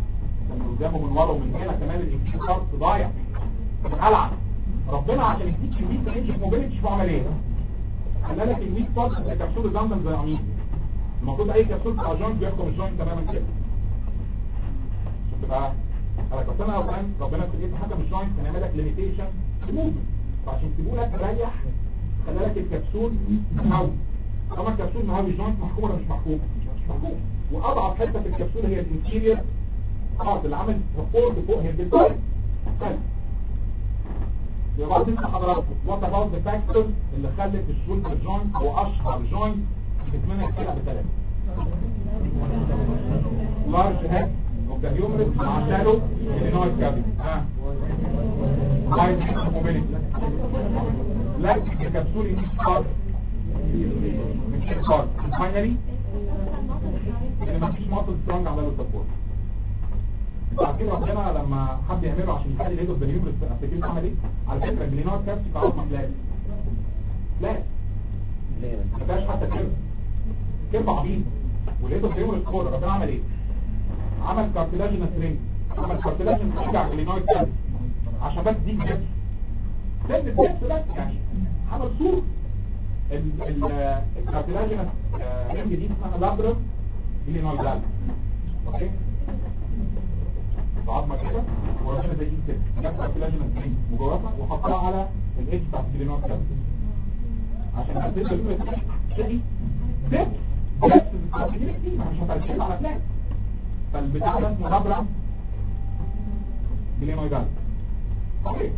Speaker 1: من قدام ومن ورا ومن هنا كمان الانكيو كارت ضايع العب ربنا عشان يديك كميه رينج موبيليتي شوف عمل ايه خلى لك ال 100 بارت زي كبسوله دندن زي عميد المفروض اي كبسوله بتاع جوينت بيحكم الجوينت تماما كده عشان تبقى على كبسوله لو كان ربنا في ايد حاجه من الجوينت كان يعمل لك ليميتيشن موفمنت فعشان تسيبه لك تريح خلى لك الكبسول مهوي طبعا الكبسول مهوي الجوينت محكوم ولا مش محكوم مش محكوم واضعف حته في الكبسول هي الانتيريور بارت اللي عامل سبورت فوق هي البيتايل يبقى بعد انت حضراتكم وات اباوت ذا فاكتور اللي خلت الشولدر جوينت او اشهر جوينت جسمنا يتكلم بثلاثه لارج هيد اوف ذا هيومرس مع شالو الينويز كافيتي ها عايز موبيليتي لا الكبسول مش بارت مش بارت فاينلي ان مفيش ماسل سترونج على السبورت عارفين ربنا لما حب يعمله عشان يخلي الهيد اوف ذا هيومرس افتكرت عمل ايه على فكره الجلينويد كابسي بتاع عظمه فلاش فلاش ما فيهاش حتى كلمه كلمه عبيط والهيد اوف ذا هيومرس كور ربنا عمل ايه عمل كارتلاجينس رينج عمل كارتلاجين ترجع الجلينويد كابسي عشان بس دي جبس سن الجبس بس يعني عمل صور الكارتلاجينس رينج دي اسمها لابرم جلينويدال اوكي بعضمة كده وربنا زي كده جاب كارتلاجينس رينج مجوفة وحطها على الايدج بتاعت الجلينويد كابسي عشان هتبقى الفيس شيء جبس جبس بتاعت دي مش هتركب على فلاش فالبتاع ده اسمه لابرم جلينويدال اوكي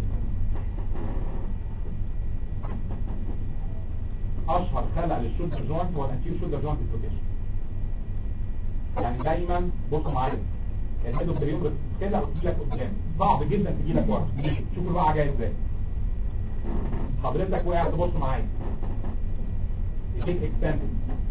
Speaker 1: اشهر خلع للشولدر جوينت هو الانتير شولدر جوينت ديسلوكيشن يعني دايما بصوا معايا الهيد اوف بريمبر كده وتجي لك قدام صعب جدا تجي لك ورا شوف الوقعه جايه ازاي حضرتك وقع تبص معايا ايديك اكستندد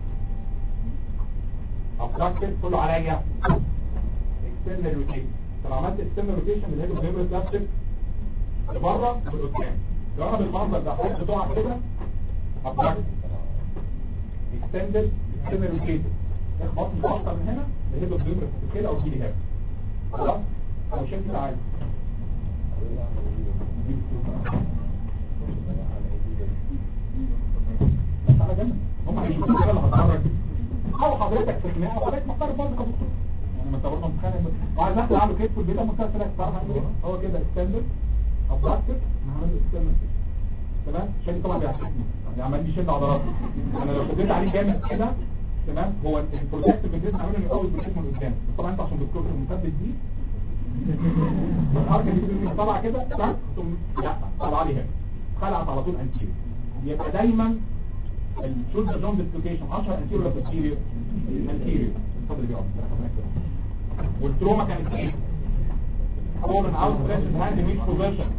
Speaker 1: ابراكتد كله عليا اكستندد روتيشن لو عملت اكستندد روتيشن الهيد اوف بريمبر بلاستيك لبره ولقدام لو انا بالمنظر ده حضرتك بتقع كده ابراكتد اكستندد اكستندد روتيشن اخبط لي اكتر من هنا الهيد اوف بريمبر كده او تيجي هنا خلاص او شكل كده عادي بس على جنب هم هيشوفوا كده اللي هتتحرك او حضرتك في خناقه وحضرتك محترم برضه كدكتور يعني ما انت برضه متخانق وعايز ناخد عنده كيس في البيت ممكن ثلاث تعرف اعمل ايه هو كده ستاندرد او بلاستيك هعمل ستاندرد تمام عشان طبعا بيحسسني يعني عمال لي شد عضلاتي انا لو شديت عليه جامد كده تمام هو البروتكتيف جسم عامل من اول بروتكتيف من قدام بس طبعا انت عشان دكتور المثبت دي الحركه دي طالعه كده صح ثم لا طلع لي هنا خلعت على طول انتيريور يبقى دايما الشولدر جون ديسلوكيشن 10 انتيريور ولا بوستيريور انتيريور اتفضل بيقف والتروما كانت ايه fallen out stretches hand in each position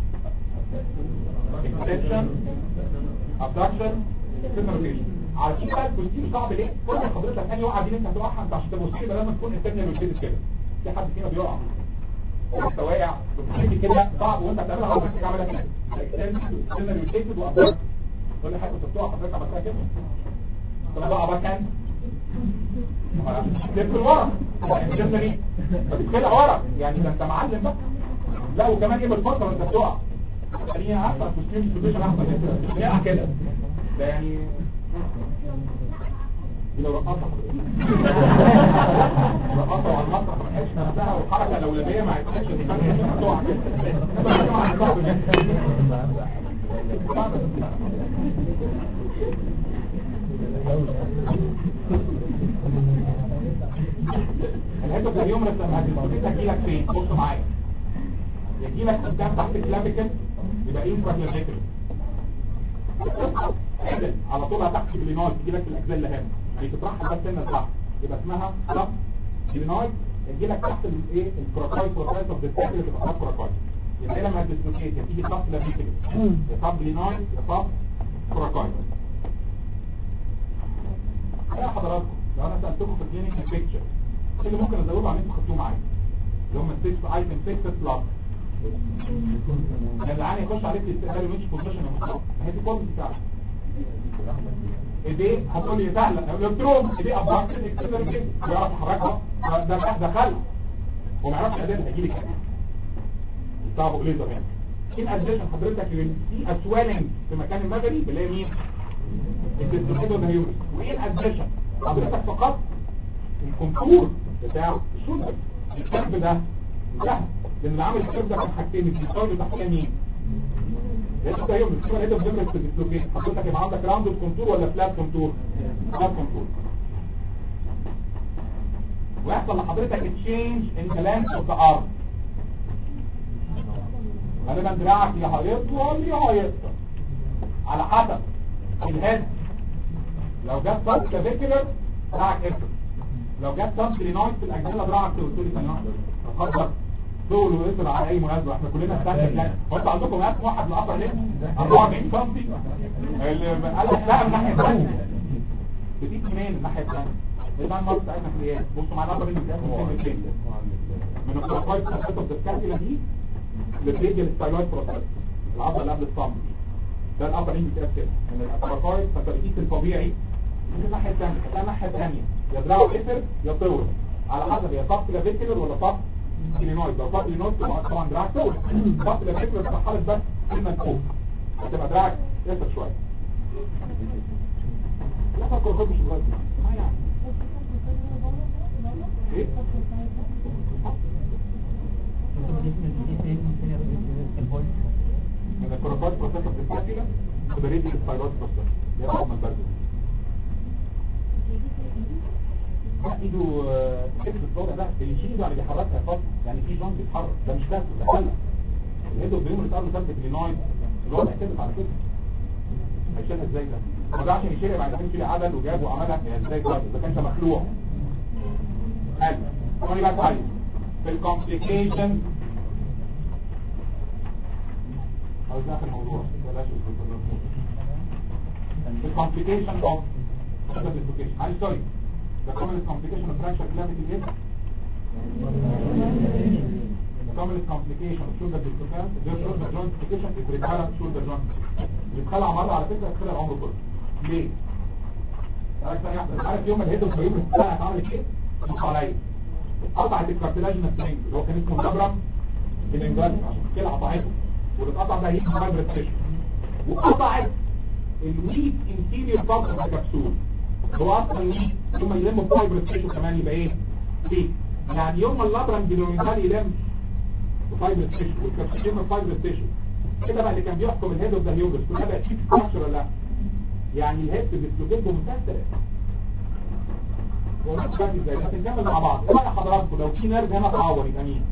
Speaker 1: extension abduction rotation عارفين بقى البوستيريور صعب ليه كل ما حضرتك ثاني وقع دي انت هتوقعها انت عشان تبقى بوستيريور لازم تكون انترنال روتيتد كده في حد فينا بيقع انت واقع بتحكي كده صعب وانت بتعملها على نفسك عملها كده external rotated وabduction تقول لي حاجه انت بتقع حضرتك عملتها كده طب انا بقى مكان لف لورا الجنة دي فتتخلع ورا يعني ده انت معلم بقى لا وكمان ايه بالفترة وانت بتقع خليني عارفة تسليم سبيشن احسن كده كده ده يعني دي لو رقصها رقصها وعلى المسرح ما لحقتش نفسها والحركة الأولانية ما عرفتش تقع الهيدو في اليوم لما هتجي لك فين بص معايا يجي لك قدام تحت الكلافيكل يبقى ايه انفراكلافيكل عدل على طول تحت الجلينويد تجي لك في الاجزاء اللي هنا يعني تطرحها بس هنا لتحت يبقى اسمها سب جلينويد يجي لك تحت الايه الكراكايد كراكايد اوف ذا اللي تبقى سب كراكايد يبقى لما هتديسلوكيت هتيجي سب كلافيكل يا سب جلينويد يا سب كراكايد يا حضراتكم لو انا سالتكم في الكلينيك بيكتشر ايه اللي ممكن ازوده على اللي انتوا خدتوه معايا اللي هم السكس ايتم 6 بلس اللي عاني يخش عليك الاستقبال مش بوزيشن المصاب ما هي دي كواليتي بتاعتك ايديه هتقول لي سهله الالكترون ايديه ابداكشن اكسترنال كده بيعرف يحركها ده ده خلع هو ما يعرفش اداه هيجي لك بتاعه ليزر يعني ان اديشن حضرتك في اسوالنج في مكان المجري بلاقي مين الديستروفيدو ده هيورس وان اديشن حضرتك فقط الكونتور بتاع الشولدر الكلب ده لا لان اللي عامل الكلب ده كان حاجتين الديستروفيدو ده حاجه مين لسه هي من الصوره هنا بنمرس في الديسلوكيت حضرتك يبقى عندك راوند كونتور ولا فلات كونتور فلات كونتور ويحصل لحضرتك تشينج ان ذا لانس اوف ذا ارم غالبا دراعك يا هيطول يا هيقصر على حسب الهيد لو جت صوت كافيكولر دراعك اكتر لو جت صوت لينويد في الاجنله دراعك تقول لي ثانيه واحده اتفضل طول ويصل على اي مناسبه احنا كلنا ستاندرد يعني هو انتوا عندكم ناس واحد للابر ليه 44 سم اللي قال لك لا من الناحيه الثانيه بتيجي منين الناحيه الثانيه يبقى المرض بتاعتنا في ايه بصوا معانا الابر ليه بتاعتنا من الكوكايد بتاعتنا الدسكاتيلا دي للريديال ستايلويد بروسيس العضله اللي قبل الصمت دي ده الابر ليه بتاعتنا كده من الكوكايد فالتركيز الطبيعي من الناحيه الثانيه ده الناحيه الثانيه يا دراعه كتر يا طول على حسب يا صف كلافيكولر ولا صف كلينويد لو صف كلينويد تبقى طبعا دراعك طول صف كلافيكولر تبقى حالة بس كلمة فوق هتبقى دراعك يسر شوية لا فكر خد مش بغد ما يعني ايه من الكوربات بروسيسور بالساكلة وبريدي السايلوت بروسيسور ده طبعا من برد ايده فكرة الوضع ده اللي يشيل ايده يعني بيحركها فقط يعني في جون بيتحرك ده مش كاسر ده خلق الايده بيوم اللي صار مثبت لينويد الوضع كده على كده هيشيلها ازاي ده هو ده عشان يشيلها بعد كده يشيل عدل وجاب وعملها يعني ازاي ده اذا كانش مخلوع حلو طبعا يبقى كويس في الكومبليكيشن او ده اخر موضوع بلاش في الكومبليكيشن اوف dislocation I'm sorry the commonest complication of fracture clavity is the commonest complication of shoulder dislocation the shoulder joint dislocation is recurrent shoulder joint بيتخلع مرة على فكرة يتخلع العمر كله ليه؟ عارف ثانية واحدة عارف يوم الهيد والفيوم بتاعك عملت ايه؟ بص عليا قطعت الكارتلاجنا سترينج اللي هو كان اسمه جبرم الانجلاس عشان كده قطعته والاتقطع ده هيك فايبرت تيشو وقطعت الويك انتيريور بارت اوف الكبسول هو اصلا ويك يوم ما يلم فايبرت تيشو كمان يبقى ايه؟ ويك يعني يوم ما اللابرم ديلومينال يلم فايبرت تيشو والكبسول يلم فايبرت تيشو كده بقى اللي كان بيحكم الهيد اوف ذا هيوجس كلها بقت فيك ستراكشر ولا لا؟ يعني الهيد بتسلوكيت بمنتهى السلاسه ونفس بقى ازاي هتنكمل مع بعض ايه بقى حضراتكم لو في نيرف هنا اتعور يبقى مين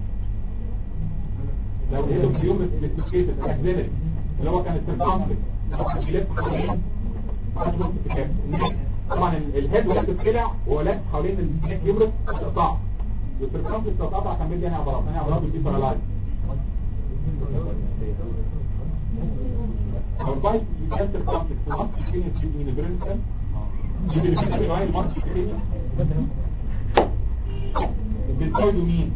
Speaker 1: لو الهيدو في يوم الاستيكيت الاكزيلري اللي هو كان السيركمفلكس لو كان بيلف حوالين اشبه استكاف طبعا الهيد وهي بتتخلع وهو لف حوالين النيك يبرد هتقطع والسيركمفلكس لو اتقطع كان بيدي هنا عضلات هنا عضلات بتجيب بارالايز او البايت يكسر السيركمفلكس ومصر الكينيا تجيب من البرين سيل يجي اللي في الرواية المصر الكينيا بتقولوا مين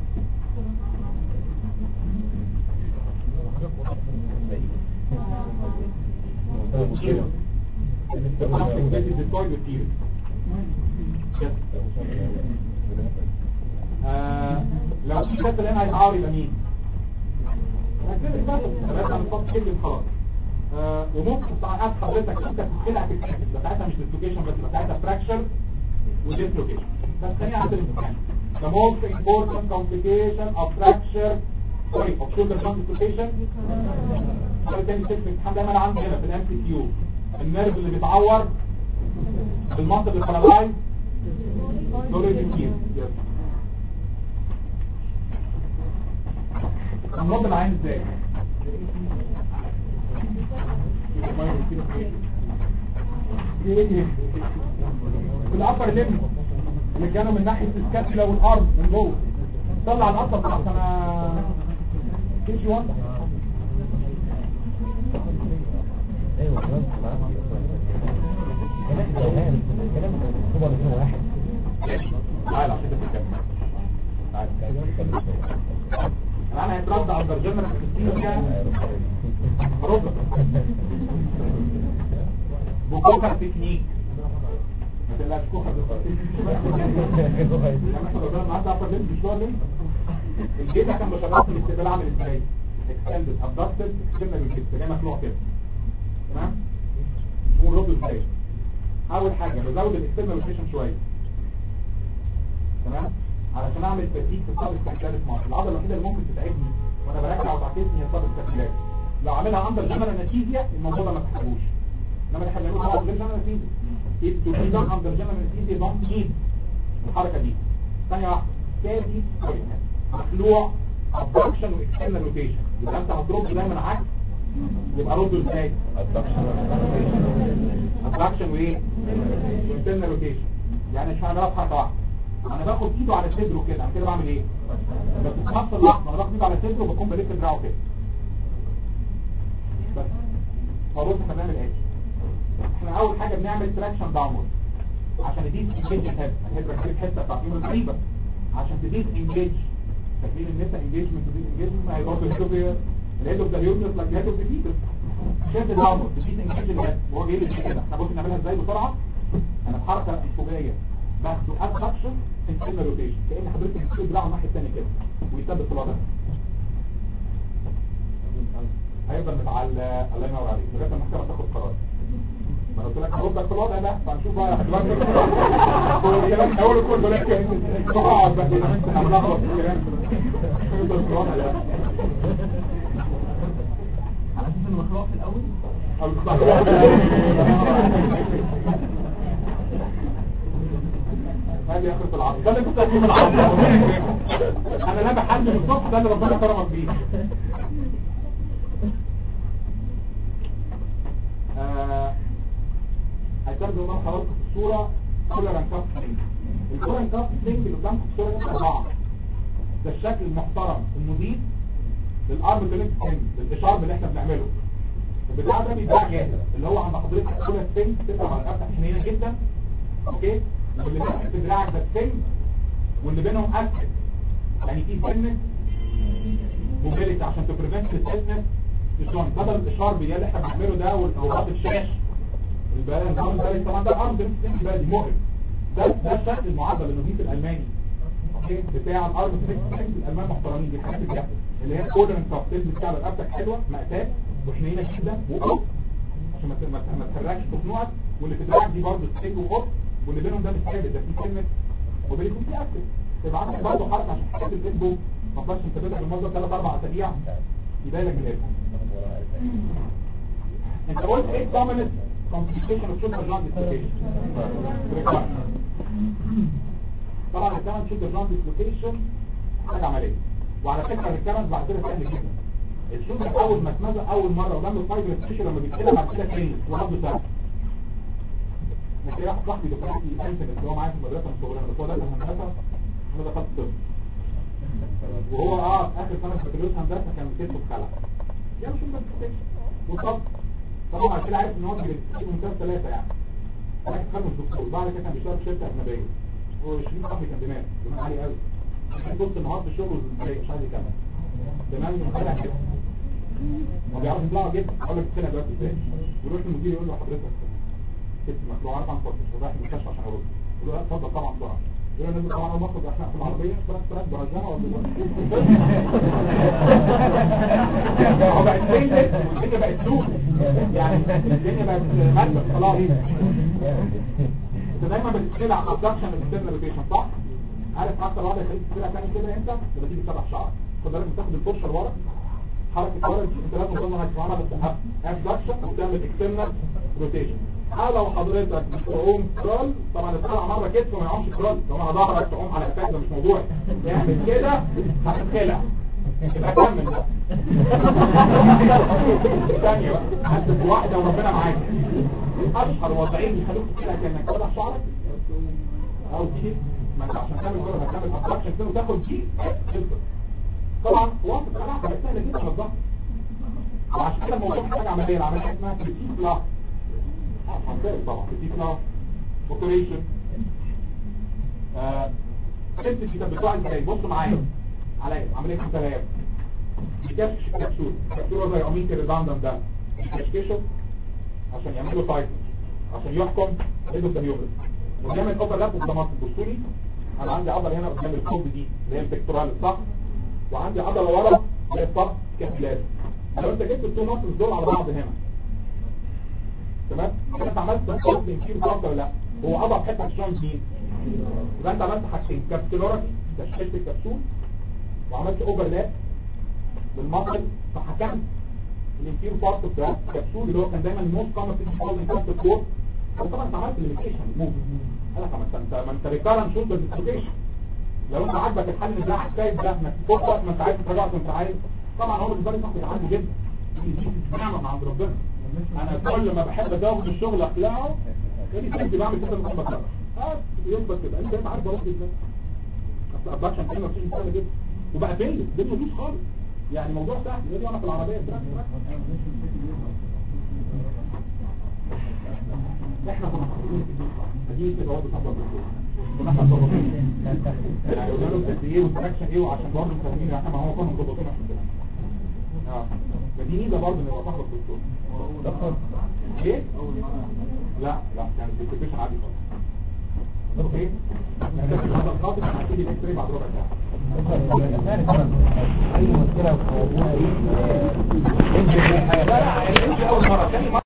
Speaker 1: لو في كسر هنا هيتعار يبقى مين خلاص وممكن ساعات حضرتك انت تتخلع في الكسر بتاعتها مش ديسلوكيشن بس بتاعتها فراكشر وديسلوكيشن بس خلينا على الامتحان the most important complication of fracture sorry of shoulder joint dislocation سؤال تاني سيف الامتحان دايما عندي هنا في الام سي كيو النيرف اللي بيتعور بالمنطقه البارالايز دوري كتير النظر العين ازاي الابر لم اللي كانوا من ناحيه السكابولا والارض من جوه طلع الابر بتاعت انا كيش وان
Speaker 3: ايوه خلاص كلام كلام هو هو واحد
Speaker 1: تعال عشان تتكلم انا هيترد على الترجمه الفلسطينيه كان ربع بوكوكا تكنيك ما تقلقش كحه يعني احنا لو معاك عارفه ليه مش ليه الجيب كان بشرط الاستقبال عامل ازاي اكستندد ابدكتد اكستندد الجيب زي مخلوع كده تمام ونرد ازاي اول حاجه بزود الاكسترنال روتيشن شويه تمام علشان اعمل تسييك في الصاب السكلات مصر العضله الوحيده اللي ممكن تتعبني وانا برجع وتعكسني هي الصاب السكلات لو عاملها عندك جنرال انستيزيا الموضوع ده ما تحتاجوش انما احنا بنعمله طبعا غير جنرال انستيزيا if to be done under general anesthesia don't need الحركه دي ثانيه واحده كادي مخلوع abduction واكسترنال روتيشن يبقى انت هترد دايما عكس يبقى رده ازاي abduction وايه internal روتيشن يعني مش هعملها في حركه واحده انا باخد ايده على صدره كده انا كده بعمل ايه بس في نفس اللحظه انا باخد ايده على صدره وبكون بلف دراعه كده بس فبص احنا بنعمل ايه احنا اول حاجه بنعمل تراكشن داونورد عشان تديس انجيج الهيد الهيد ركبت حته بتاعت يوم الغريبه عشان تديس انجيج تكميل النسا انجيجمنت تديس انجيجمنت ما هي برضه الهيد الهيد اوف ذا يوترس لايك الهيد اوف ذا فيتس شد داونورد تديس انجيج الهيد وهو جاي لي كده احنا ممكن نعملها ازاي بسرعه انا بحركه انفوجيه باخده ادكشن انترنال روتيشن كان حضرتك بتشد دراعه الناحيه الثانيه كده ويثبت في الوضع هيفضل متعلق الله ينور عليك لغايه ما المحكمه تاخد قرار ما أنا قلت لك هردك في الوضع ده فهنشوف بقى دلوقتي الكلام اول كل بلاك اقعد بقى انا بلخبط في الكلام هنفضل في الوضع ده
Speaker 3: على اساس انه مخلوق في الاول
Speaker 1: هذه اخرة العصر ده اللي كنت هتجيب العصر انا لا بحد من الصبح ده اللي ربنا كرمك بيه آه، هتبدو زي ما أنا حضرتك في الصورة كولر اند كاف سلينج الكولر اند كاف سلينج اللي قدامكم في الصورة دي أربعة ده الشكل المحترم المضيف للارم اللي للاشارب اللي احنا بنعمله البتاع ده بيتباع جاهز اللي هو عند حضرتك كولر سلينج تبقى على كفتة حنينة جدا اوكي واللي ماسك في دراعك ده سلينج واللي بينهم اسكت يعني في سنة موبيليتي عشان تبريفنت السنة الجوينت بدل الاشارب اللي احنا بنعمله ده والروبات الشاش البيان النظام ده طبعا ده الارم ده بقى دي مؤلم ده ده الشكل المعدل النظيف الالماني اوكي بتاع الارم سيستم الالمان محترمين دي الحاجات اللي اللي هي اودر انت بتلبس بتاع رقبتك حلوه مقاسات وحنينه جدا وقط عشان ما ت- ما ت- ما تحركش خنوقك واللي في دراعك دي برضه ستيج وقط واللي بينهم ده مش ثابت ده في كلمه وبيكون في اكتف يبقى عندك برضه حركه عشان حته الاسبوع ما تفضلش انت بدأ بالمنظر ثلاث اربع اسابيع يبان لك الاسم انت قلت ايه dominant complication of shoulder joint dislocation طبعا الكلام shoulder joint dislocation حاجة عملية وعلى فكرة الكلام بعد كده سهل جدا الشولدر اول ما اتمزق اول مرة ولما الفايبر ستيشن لما بيتكلم بعد كده كلينس ولابده سهل لكن واحد صاحبي دكتور انت اللي هو معايا في المدرسة من صغرنا بس هو ده الهندسة انا دخلت طب وهو اه في اخر سنة بكالوريوس هندسة كان كتبه اتخلع يا مش بس وطب طبعا بعد كده عارف ان هو بيكتب ممتاز ثلاثة يعني انا كنت خدمة الدكتور بعد كده كان بيشتغل في شركة اجنبية هو 20 صاحبي كان دماغ دماغ عالي قوي كان طول النهار في الشغل ازاي مش عايز يكمل دماغ من طلع كده ما بيعرفش يطلعوا جدا اقول لك كده دلوقتي ازاي يروح المدير يقول له حضرتك كنت مخلوع عارف عن فترة ورايح المستشفى عشان ارد يقول له لا اتفضل طبعا بسرعه يقول له نزل طبعا اول ما اخرج احنا في العربيه فرق فرق برجعها ولا هو بقت سيلة والدنيا بقت سوق يعني الدنيا بقت مادة خلاص انت دايما بتتخلع ابدكشن الاكسترنال روتيشن صح؟ عارف حتى الوضع يخليك تتخلع تاني كده انت لما تيجي تسرح شعرك خد بالك بتاخد الفرشه لورا حركه ورا دي انت لازم تضمن انك تعملها بس ابدكشن وتعمل اكسترنال روتيشن او لو حضرتك بتقوم كرول طبعا الطلع مره كتف وما يقومش كرول طبعا ظهرك تقوم على قفاك ده مش موضوع اعمل كده هتتخلع يبقى كمل بقى ثانية بقى هتبقى واحدة وربنا معاك اشهر وضعين يخلوك تتخلع كانك تفتح شعرك او تشيل ما انت عشان تعمل كده هتعمل ابدكشن كده وتاخد دي تفضل طبعا وقت القناعة بقت سهلة جدا على الظهر وعشان كده الموضوع محتاج عملية العملية اسمها كريتيك لاس هنبدأ طبعا كريتيك لاس اوبريشن انت كده بتوع ازاي بص معايا عليا عملية متلاعب يكشكش الكبسول الكبسول زي اميك الريداندم ده يكشكشه عشان يعملوا سايكل عشان يحكم ريدو الدنيوبرس قدام الاوبر لاب والضمات بصوا لي انا عندي عضله هنا قدام الكوب دي اللي هي البكتورال صح وعندي عضله ورا اللي هي الصف كابيلاري لو انت جبت التو ماسلز دول على بعض هنا تمام انت عملت تنقل من كيلو ضغط ولا لا هو اضعف حته في الجوينت مين يبقى انت عملت حاجتين كابسولوري تشكيلة الكبسول وعملت اوفرلاب بالمصل فحكمت الانفير بارت بتاع الكبسول اللي هو كان دايما الموست كومن في الحوض من كابسول كور طبعا انت عملت ليميتيشن موف قال لك ما انت ما انت ريكارنت شولدر ديسلوكيشن لو انت عاجبك الحل بتاع السايد ده انك تفوق وقت ما انت عايز تراجع وانت عايز طبعا هو بالنسبه لي صاحبي عندي جدا دي دي نعمه من عند ربنا انا كل ما بحب ازود الشغل اخلعه يعني كنت بعمل كده من بكره اه يثبت كده انت عارف بروح ازاي اصل ابلاكشن 22 سنه جدا وبقى فين الدنيا دوس خالص يعني موضوع سهل يجي وانا في العربيه تراك تراك احنا كنا محطوطين في الدوس دي كده برضه طبعا كنا احنا مظبطين يعني قلنا له قد ايه والتراكشن ايه وعشان برضه مفهمين احنا ما هو كنا مظبطين عشان كده اه فدي ميزه برضه ان يبقى صاحبك دكتور دكتور ايه لا لا كانت ديكتيشن عادي خالص اوكي يعني ده هذا الخاطر انا هبتدي الاكس راي بعد ربع ساعه
Speaker 3: اي مشكله في موضوع
Speaker 1: لا لا يعني انت اول مره ثاني مره